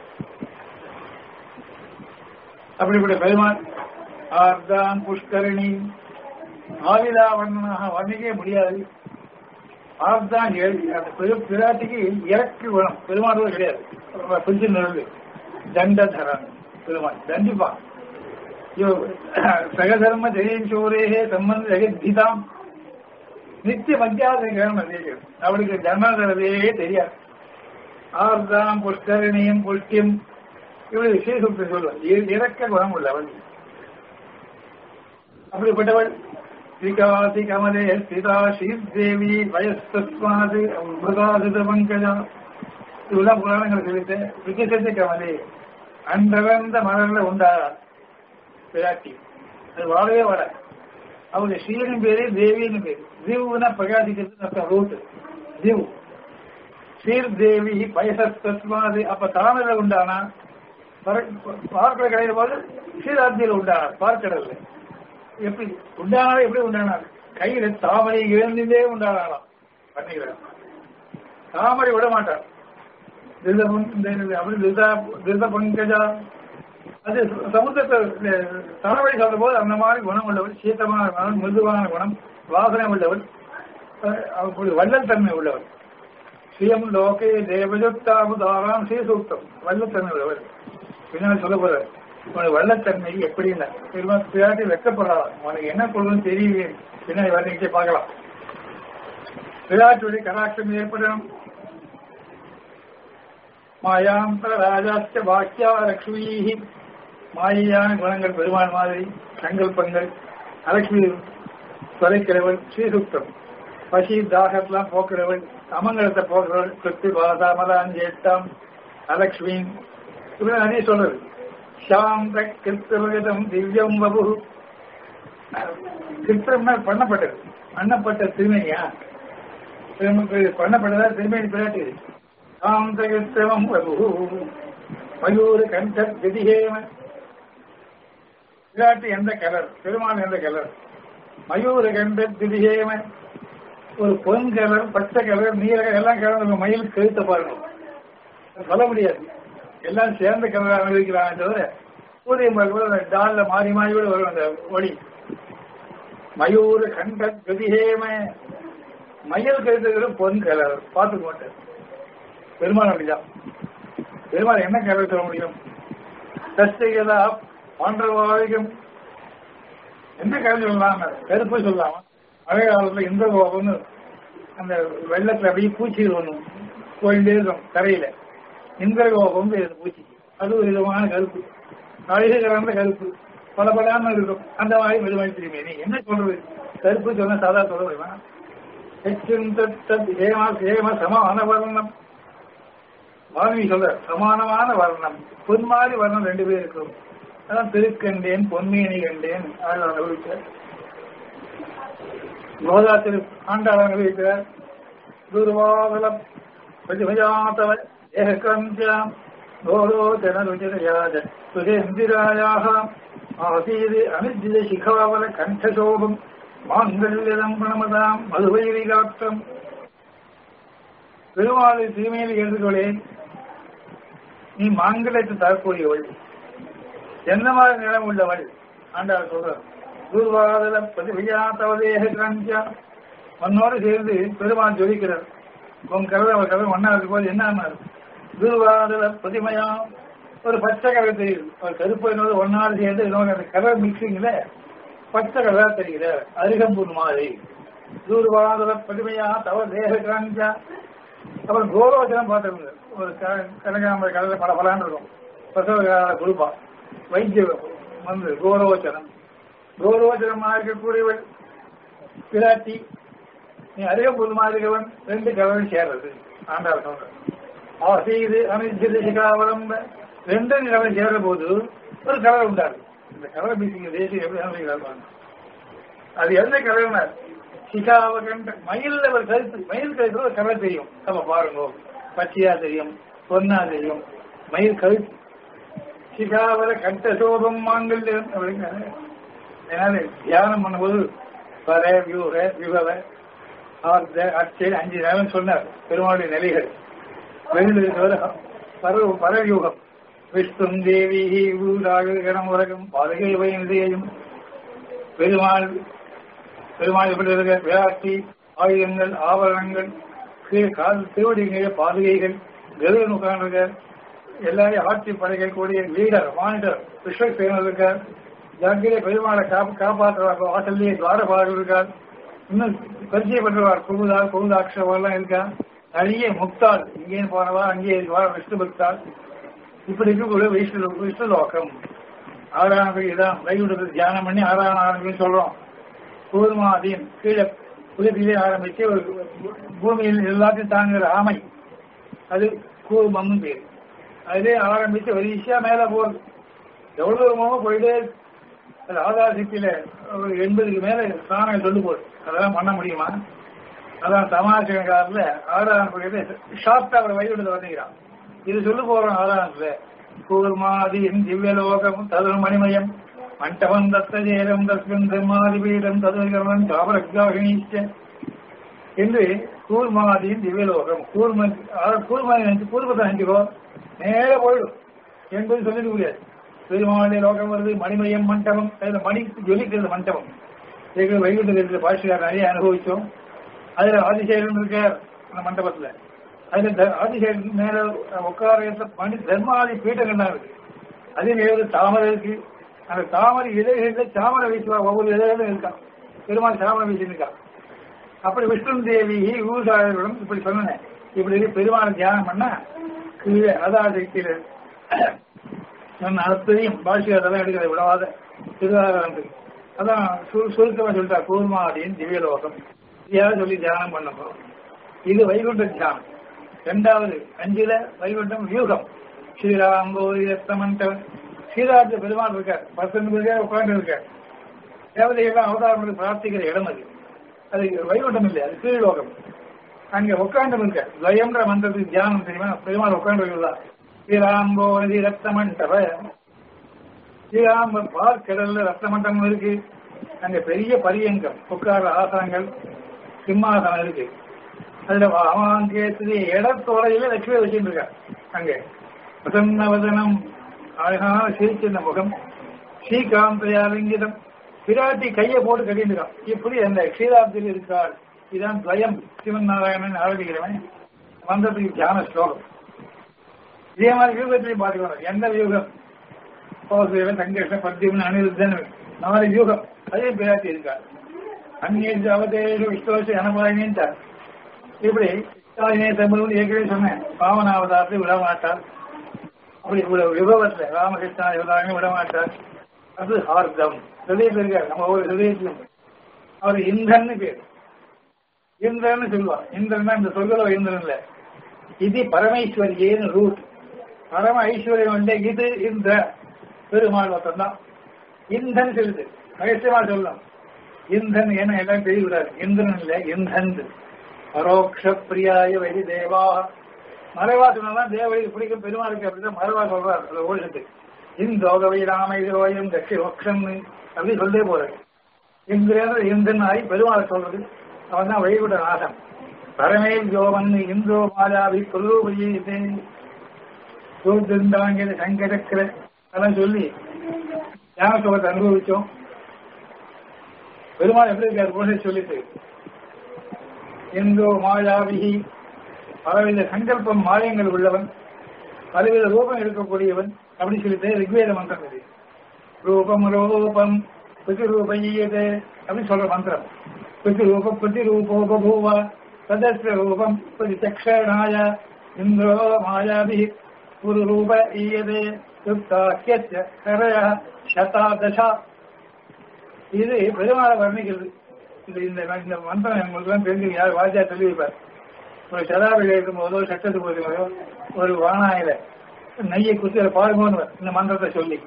S1: அப்படிப்பட்ட பெருமான் ஆர்தான் புஷ்கரணி ஆவிதா வர்ணனாக வர்ணிக்கவே முடியாது ஆர்தான் ஏழு அந்த பெரு- பிராட்டிக்கு இறக்கு குணம் பெருமாள் கிடையாது கொஞ்சம் நிறுது தண்டதரன் பெருமாள் தண்டிப்பான் இவ- சகதர்ம ஜெயஞ்சோரேகே சம்பந்த ஜெகத்கீதாம் நித்திய மத்தியாசம் கேள்வி தெரியும் அவளுக்கு ஜன்மதரதே தெரியாது ஆர்தாம் புஷ்கரணியும் புஷ்டியும் இப்படி விசேஷத்தை சொல்லுவாள் இ- இறக்க குணம் உள்ளவள் அப்படிப்பட்டவள் ஸ்ரீகாசி கமலே ஸ்திதா ஸ்ரீதேவி வயஸ்தஸ்மாது மிருகாசுத பங்கஜா இதெல்லாம் புராணங்கள் சொல்லிட்டு விகசத்து கமலே அன்றவந்த மலர்ல உண்டா பிராட்டி அது வாழவே வாழ அவங்க ஸ்ரீனின் பேரு தேவின்னு பேரு தீவுனா பிரகாசிக்கிறது அர்த்தம் ரூட் தீவு ஸ்ரீர் தேவி பயசஸ்மாது அப்ப தாமிர உண்டானா பார்க்கடல் கிடைக்கிற போது ஸ்ரீராத்தியில உண்டானார் பார்க்கடல்ல எப்படி உண்டானாலும் எப்படி உண்டானார் கையில தாமரை இழந்தே உண்டானாலாம் பண்ணிக்கிறார் தாமரை விட மாட்டார் திருத பங்- இந்த இந்த அப்படி திருதா திருத பங்கஜா அது சமுத்திரத்தை தலைவலி சொல்ற போது அந்த மாதிரி குணம் உள்ளவள் சீத்தமான குணம் மிருதுவான குணம் வாசனை உள்ளவள் அஹ் அவளுக்கு வள்ளல் தன்மை உள்ளவள் ஸ்ரீயம் லோகே தேவஜுத்தாமுதாராம் ஸ்ரீசூக்தம் வல்லத்தன்மை உள்ளவள் பின்னால் சொல்ல போற உனக்கு வல்லத்தன்மை எப்படின்னா திரும்ப பிராட்டி வெக்கப்படுறாள் உனக்கு என்ன கொள்ளுன்னு தெரியலையே பின்னாடி வர்ணிக்க பார்க்கலாம் விராட்டுடைய கடாட்சம் ஏற்படணும் மாயாந்தர ராஜாச்ச வாக்கியா லக்ஷ்மீஹி மாயான குணங்கள் பெருமாள் மாதிரி சங்கல்பங்கள் அலட்சுமி தொலைக்கிறவள் ஸ்ரீசுக்தம் பசி தாகத்தெல்லாம் போக்குறவள் அமங்கலத்தை போக்குறவள் கிருத்தி பாதா மதான் ஜேட்டாம் அலக்ஷ்மி இப்படி நிறைய சொல்றது சாந்த கிருத்தவகதம் திவ்யம் வபு கிருத்தம்னா பண்ணப்பட்டது பண்ணப்பட்ட திருமணியா திருமணி பண்ணப்பட்டதா திருமணி பிராட்டி சாந்த கிருத்தவம் வபு மயூர கண்ட திதிகேம பிராட்டி எந்த கலர் பெருமாள் எந்த கலர் மயூர கண்ட திதிகேம ஒரு பொன் கலர் பச்சை கலர் நீல கலர் எல்லாம் கலந்து மயில் கழுத்த பாருங்க சொல்ல முடியாது எல்லாம் சேர்ந்த கலராக அனுபவிக்கிறாங்க தவிர சூரியன் பார்க்கும்போது அந்த டால்ல மாறி மாறி கூட வரும் அந்த ஒளி மயூர கண்ட கதிகேம மயில் கழுத்துக்கிற பொன் கலர் பார்த்து மாட்டேன் பெருமாள் அப்படிதான் பெருமாள் என்ன கலர் சொல்ல முடியும் தஸ்திகதா பாண்டவாதிகம் என்ன கலர் சொல்லலாம் கருப்பு சொல்லலாமா மழை காலத்துல இந்த கோபம்னு அந்த வெள்ளத்துல அப்படியே பூச்சிகள் ஒண்ணு போயிட்டே இருக்கும் கரையில இந்திர கோபம் பேரு பூச்சி அது ஒரு விதமான கருப்பு அழகு கலந்த கருப்பு பல பலாம இருக்கும் அந்த மாதிரி மெதுவாய் திரும்பி நீ என்ன சொல்றது கருப்பு சொன்ன சாதா சொல்ல முடியுமா ஹெச்சும் தத் ஏமா ஏமா சமான வர்ணம் வால்மீகி சொல்ற சமானமான வர்ணம் பொன் மாதிரி வர்ணம் ரெண்டு பேர் இருக்கும் அதான் திருக்கண்டேன் பொன்மேனி கண்டேன் ஆழ்வார் அனுபவித்தார் கோதா திரு ஆண்டாள் அனுபவிக்கிறார் துர்வாதலம் பிரதிபஜாத்தவ ஏகந்தியாம் गोरोचनरुचिरयाज सुरेन्द्रिरायाः आसीद् अनिर्जितशिखावल कण्ठशोभम् மாங்கல்யதம் பிரணமதாம் மதுவைரிகாத்தம் பெருமாளை தீமையில் எழுதுகளே நீ மாங்கல்யத்தை தரக்கூடியவள் எந்த மாதிரி நிலம் உள்ளவள் ஆண்டாள் சொல்றார் குருவாதல பதிவியா தவதேக கிரந்தியா உன்னோடு சேர்ந்து பெருமாள் ஜொலிக்கிறார் உன் கருதை அவர் கருதை ஒன்னா இருக்கும் போது என்ன குருவாதல பதிமையா ஒரு பச்சை கரை தெரியுது ஒரு கருப்பு என்னோட ஒன்னாடு சேர்ந்து இன்னொரு அந்த கலர் மிக்சிங்ல பச்சை கலரா தெரியுது அருகம்பூர் மாதிரி தூர்வாதல பதுமையா தவ தேக கிராந்தியா அப்புறம் கோரோச்சனம் பார்த்துருங்க ஒரு கனகாம்பர கலர் பல பலான்னு இருக்கும் பிரசவ கால குருபா வைத்திய வந்து கோரோச்சனம் கோரோச்சனமா இருக்கக்கூடியவள் பிராட்டி நீ அருகம்பூர் மாதிரி இருக்கவன் ரெண்டு கலரும் சேர்றது ஆண்டாள் சொல்ற ஆசீது அனிச்சித சிகாவலம்ப ரெண்டு நிலவரம் சேர்ற போது ஒரு கலர் உண்டாரு இந்த கலர் பீசிங்க தேசியம் எப்படி அமைக்கிறாங்க அது எந்த கலர்னா சிகாவ கண்ட மயில்ல ஒரு கருத்து மயில் கழுத்துல ஒரு கலர் தெரியும் நம்ம பாருங்க பச்சையா தெரியும் பொன்னா தெரியும் மயில் கழுத்து சிகாவர கட்ட சோபம் மாங்கல்யம் அப்படிங்கிறாங்க அதனால தியானம் பண்ணும்போது பர வியூக விபவ ஆர்த்த அச்சை அஞ்சு நேரம் சொன்னார் பெருமாளுடைய நிலைகள் வெளியில் இருக்கிற பர பரவியூகம் விஷ்ணும் தேவி ஊராக கணம் உலகம் பாதுகை வயதையும் பெருமாள் பெருமாள் எப்படி இருக்க விளையாட்டி ஆயுதங்கள் ஆபரணங்கள் கீழ் கால் திருவடிங்க பாதுகைகள் கருடன் உட்கார்ந்துருக்க எல்லாரையும் ஆட்சி படைகள் கூடிய லீடர் மானிட்டர் விஸ்வசேனர் இருக்கார் ஜாங்கிலே பெருமாளை காப்பு காப்பாற்றுவார் வாசல்லையே துவாரபாலர் இருக்கார் இன்னும் பரிச்சயப்பட்டுவார் குமுதார் குமுதாட்சவெல்லாம் இருக்கா நிறைய முக்தாள் இங்கே போனவா அங்கே விஷ்ணு பக்தாள் இப்படி இருக்கக்கூடிய விஷ்ணு விஷ்ணு லோகம் ஆறானது இதான் வைகுண்டத்தை தியானம் பண்ணி ஆறான ஆரம்பிக்கும் சொல்றோம் கூர்மாதீன் கீழே புதுப்பிலே ஆரம்பிச்சு ஒரு பூமியில் எல்லாத்தையும் தாங்குற ஆமை அது கூர்மம்னு பேர் அதிலே ஆரம்பிச்சு வரிசையா மேல போகுது எவ்வளவு தூரமோ போயிட்டே அது ஆதார சக்தியில ஒரு எண்பதுக்கு மேல ஸ்தானம் சொல்லு போகுது அதெல்லாம் பண்ண முடியுமா அதான் சமாஜகாரில் ஆறாம் ஷார்ட்டா அவர் வைகுண்டத்தை வந்துக்கிறான் இது சொல்லு போறோம் ஆதாரத்துல கூர்மாதியின் திவ்யலோகம் ததுர் மணிமயம் மண்டபம் தத்தஜேரம் தஸ்மின் பிரம்மாதிபீடம் ததுகரணம் தாபரக்ஷாகினீச்ச என்று கூர்மாதியின் திவ்யலோகம் கூர்ம கூர்மாதி நினைச்சு கூர்மத்தை நினைச்சுக்கோ நேர போயிடும் என்பது சொல்லிட முடியாது பெருமாளுடைய லோகம் வருது மணிமயம் மண்டபம் அதுல மணி ஜொலிக்கிறது மண்டபம் எங்களுக்கு வைகுண்ட இருக்கிற பாஷிகார் நிறைய அனுபவிச்சோம் அதுல ஆதிசேகரன் இருக்கார் அந்த மண்டபத்துல அதுல ஆதிசேகரன் மேல உட்கார மணி தர்மாதி பீட்டங்கள்லாம் இருக்கு அதே நேரம் தாமரை இருக்கு அந்த தாமரை இலைகள்ல தாமரை வீசுவா ஒவ்வொரு இலைகளும் இருக்கான் பெருமாள் தாமரை வீசிருக்கான் அப்படி விஷ்ணு தேவி ஊசாயர்களும் இப்படி சொன்னேன் இப்படி பெருமாள் தியானம் பண்ணா கீழே அதாவது கீழே சொன்ன அத்தனையும் பாஷிகாரெல்லாம் எடுக்கிறது விடாத திருவாரூர் அதான் சுருக்கமா சொல்லிட்டா கூர்மாடியின் திவ்யலோகம் இதையாவது சொல்லி தியானம் பண்ணப்போ இது வைகுண்ட தியானம் இரண்டாவது அஞ்சுல வைகுண்டம் வியூகம் ஸ்ரீராம்போதி ரத்தமண்டவன் ஸ்ரீராஜ பெருமாள் இருக்கார் பத்து பேருக்கே உட்கார்ந்து இருக்கார் தேவதைகள்லாம் அவதாரம் பண்ணி பிரார்த்திக்கிற இடம் அது அது வைகுண்டம் இல்லை அது கீழ்லோகம் அங்க உட்காந்து இருக்க துவயம்ன்ற மந்திரத்துக்கு தியானம் தெரியுமா பெருமாள் உட்காந்து இருக்கிறதா ஸ்ரீராம்போதி ரத்த மண்டப ஸ்ரீராம்ப பார்க்கடல்ல ரத்த மண்டபம் இருக்கு அங்க பெரிய பரியங்கம் உட்கார ஆசனங்கள் சிம்மாசனம் இருக்கு அதுல அவன் கேட்டது இடத்தோடையில லட்சுமி வச்சுட்டு இருக்கா அங்க பிரசன்னவதனம் அழகான சிரிச்சிருந்த முகம் ஸ்ரீகாந்தையாலிங்கிதம் பிராட்டி கையை போட்டு கட்டிட்டுருக்கான் இப்படி அந்த க்ஷீராப்தியில் இருக்காள் இதான் துவயம் சிவன் நாராயணன் ஆரம்பிக்கிறவன் மந்திரத்துக்கு தியான ஸ்லோகம் இதே மாதிரி வியூகத்திலையும் பார்த்துக்கணும் எந்த வியூகம் கோசேவன் சங்கர்ஷன் பத்தியவன் அனிருத்தன் நாலு வியூகம் அதே பிராட்டி இருக்காள் அந்நேஷ அவதேஷ விஸ்வச அனபாயினேன்ட்டார் இப்படி தாயினே தமிழ் ஏற்கனவே சொன்னேன் பாவனாவதாரத்தை விட மாட்டார் அப்படி இவ்வளவு விபவத்துல ராமகிருஷ்ணா இவதாரையும் விட மாட்டார் அது ஹார்தம் ஹிருதயம் இருக்கார் நம்ம ஒவ்வொரு ஹிருதயத்திலும் அவர் இந்திரன்னு பேர் இந்திரன்னு சொல்லுவார் இந்திரன்னா இந்த சொல்கள இந்திரன் இல்ல இது பரமேஸ்வரியேன்னு ரூட் பரம ஐஸ்வர்யம் வந்து இது இந்த பெருமாள் மொத்தம் தான் இந்தன் சொல்லுது ரகசியமா சொல்லலாம் இந்தன் ஏன்னா எல்லாம் தெரிய விடாது இந்திரன் இல்ல இந்தன் பரோக்ஷ பிரியாய வரி தேவா மறைவா சொன்னாதான் தேவதைக்கு பிடிக்கும் பெருமாளுக்கு அப்படிதான் மறைவா சொல்றாரு அந்த ஓடிட்டு இந்தோகவை ராம இதோயம் தட்சி ஒக்ஷன் அப்படி சொல்லிட்டே போறாரு இந்திரன் இந்திரன் ஆகி பெருமாளை சொல்றது அவன் தான் வழிபட நாசம் பரமேல் ஜோவன் இந்தோ மாலாவி கொல்லூபதியே சூத்திருந்தாங்கிற சங்கரக்கிற அதெல்லாம் சொல்லி ஞான சுகத்தை அனுபவிச்சோம் பெருமாள் எப்படி இருக்காரு போல சொல்லிட்டு இந்தோ மாயாவிகி பலவித சங்கல்பம் மாயங்கள் உள்ளவன் பலவித ரூபம் இருக்கக்கூடியவன் அப்படின்னு சொல்லிட்டு ரிக்வேத மந்திரம் இது ரூபம் ரூபம் பிரதிரூபீயதே அப்படின்னு சொல்ற மந்திரம் பிரதிரூப பிரதிரூபோபூவ சதஸ்ய ரூபம் பிரதிச்சக்ஷணாய இந்திரோ மாயாபி ஒரு ரூப ஈயதே யுக்தாக்கிய கரய சதாதசா இது பெருமாளை வர்ணிக்கிறது இது இந்த இந்த மந்திரம் உங்களுக்கு எல்லாம் தெரிஞ்சு யார் வாஜா சொல்லி வைப்பார் ஒரு சதாவில் இருக்கும் போதோ சட்டத்து போதோ ஒரு வானாயில நெய்யை குத்தி அதை பாருங்கன்னு இந்த மந்திரத்தை சொல்லி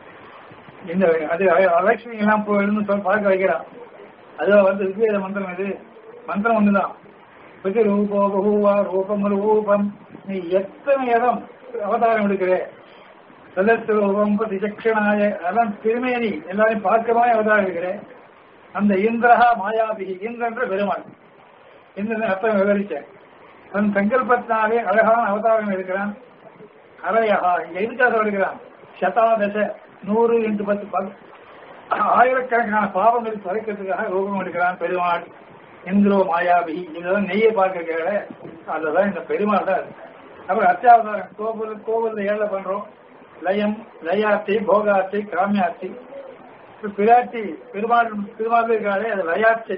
S1: இந்த அது அலட்சுமி எல்லாம் போயிருந்து சொல்லி பார்க்க வைக்கிறான் அதுவா வந்து ரிக்வேத மந்திரம் இது மந்திரம் ஒண்ணுதான் பிரதி ரூபோ பகூவா ரூபம் ரூபம் நீ எத்தனை இடம் அவதாரம் எடுக்கிற சதஸ்து ரூபம் பிரதிசக்ஷனாய அதான் திருமேனி எல்லாரையும் பார்க்கமாய் அவதாரம் எடுக்கிற அந்த இந்திரஹா மாயாபிகி இந்திரன்ற பெருமாள் இந்திரன் அர்த்தம் விவரிச்சேன் தன் சங்கல்பத்தினாலே அழகான அவதாரம் இருக்கிறான் அரையகா இங்க எதுக்காக எடுக்கிறான் சதாதச நூறு என்று பத்து பத்து ஆயிரக்கணக்கான பாவங்களை குறைக்கிறதுக்காக ரூபம் எடுக்கிறான் பெருமாள் இந்திரோ மாயாபிகி இதெல்லாம் நெய்யை பார்க்க அதுதான் இந்த பெருமாள் தான் அப்புறம் அத்தியாவதாரம் கோவில் கோவில் ஏழை பண்றோம் லயம் லயார்த்தி போகார்த்தி காமியார்த்தி பிராட்டி பெருமாள் பெருமாள் இருக்காளே அது லயார்த்தி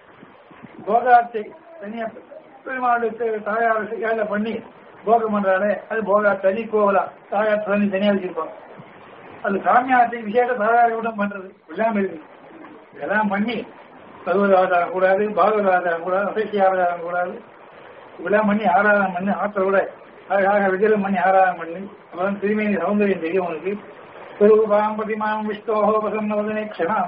S1: போகார்த்தி தனியா பெருமாளுக்கு தாயார் ஏழை பண்ணி போகம் பண்றாளே அது போகா தனி கோவலா தாயார் தனி தனியா வச்சிருப்பாங்க அது காமியார்த்தி விசேஷ தாயாரை விட பண்றது எல்லாம் இருக்கு இதெல்லாம் பண்ணி பருவத ஆதாரம் கூடாது பாகவத ஆதாரம் கூடாது அசைசி ஆதாரம் கூடாது இதெல்லாம் பண்ணி ஆராதனம் பண்ணி ஆற்றலோட அழகாக விஜயம் பண்ணி ஆராதனம் பண்ணி அப்புறம் திருமேனி சௌந்தரியம் தெரியும் உனக்கு திருபாம் பதிமாம் விஷ்ணோகோ பிரசன்னவதனை க்ஷணம்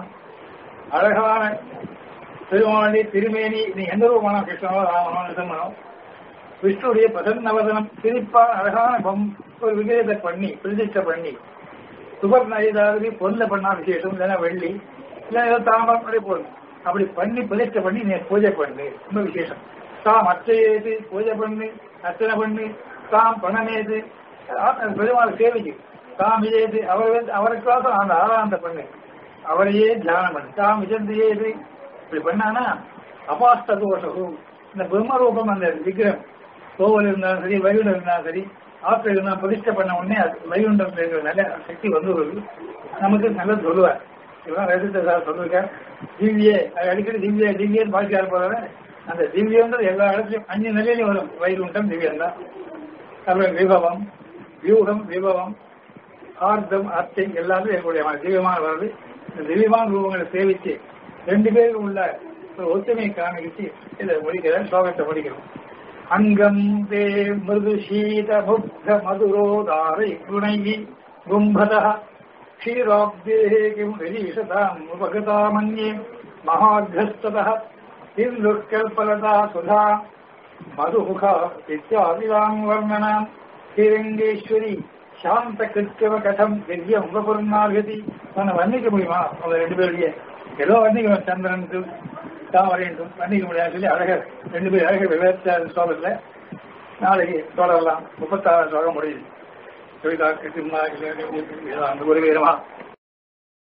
S1: அழகான திருமாவளி திருமேனி நீ எந்த ரூபமான கிருஷ்ணனோ ராமனோ நிசம்மனோ விஷ்ணுடைய பிரசன்னவதனம் சிரிப்பா அழகான பம் ஒரு விஜயத்தை பண்ணி பிரதிஷ்டை பண்ணி சுபர்ண ஏதாவது பொருளை பண்ணா விசேஷம் இல்லைன்னா வெள்ளி இல்லை ஏதோ தாமரம் அப்படி போடணும் அப்படி பண்ணி பிரதிஷ்டை பண்ணி நீ பூஜை பண்ணு ரொம்ப விசேஷம் தாம் அச்சையேது பூஜை பண்ணு அர்ச்சனை பண்ணு தாம் பணமேது பெருமாள் சேவைக்கு தாம் விஜயது அவர் அவருக்காக அந்த ஆராதனை பண்ணு அவரையே தியானம் பண்ணு தாம் விஜந்தியேது இப்படி பண்ணானா அபாஸ்த தோஷம் இந்த பிரம்ம ரூபம் அந்த விக்கிரம் கோவில் இருந்தாலும் சரி வைகுண்டம் இருந்தாலும் சரி ஆற்று இருந்தால் பிரதிஷ்டை பண்ண உடனே அது வைகுண்டம் இருக்கிற நல்ல சக்தி வந்து வருது நமக்கு நல்லது சொல்லுவார் இதெல்லாம் ரசித்த சார் சொல்லிருக்கார் திவ்யே அது அடிக்கடி திவ்ய திவ்யன்னு பாக்கியார் போறாரு அந்த திவ்யங்கிறது எல்லா இடத்துலயும் அஞ்சு நிலையிலையும் வரும் வைகுண்டம் திவ்யம் தான் அப்புறம் விபவம் வியூகம் விபவம் ஆர்த்தம் அர்த்தம் எல்லாமே இருக்கக்கூடிய திவ்யமான வருது இந்த திவ்யமான ரூபங்களை சேவிச்சு ரெண்டு பேருக்கும் உள்ள ஒரு ஒத்துமையை காமிச்சு இதை முடிக்கிற ஸ்லோகத்தை முடிக்கிறோம் அங்கம் தே மிருது சீத புத்த மதுரோதாரை குணைகி கும்பத क्षीराब्दे किं विरीशताम् उपगता मन्ये महाघ्रस्ततः इन्दुःकल्पलता सुधा मधुमुखा इत्यादिवाम् वर्णनाम् ஸ்ரீரங்கேஸ்வரி சாந்த கிருத்தவ கதம் திவ்ய உபபுர்ணாகதி அவனை வர்ணிக்க முடியுமா அவங்க ரெண்டு பேருடைய ஏதோ வர்ணிக்கணும் சந்திரனுக்கு தாமரைக்கும் வர்ணிக்க முடியாது சொல்லி அழகர் ரெண்டு பேரும் அழகர் விவரித்த ஸ்லோகத்துல நாளைக்கு தொடரலாம் முப்பத்தாறு ஸ்லோகம் முடியுது கவிதா கிருஷ்ணா அந்த ஒரு வீரமா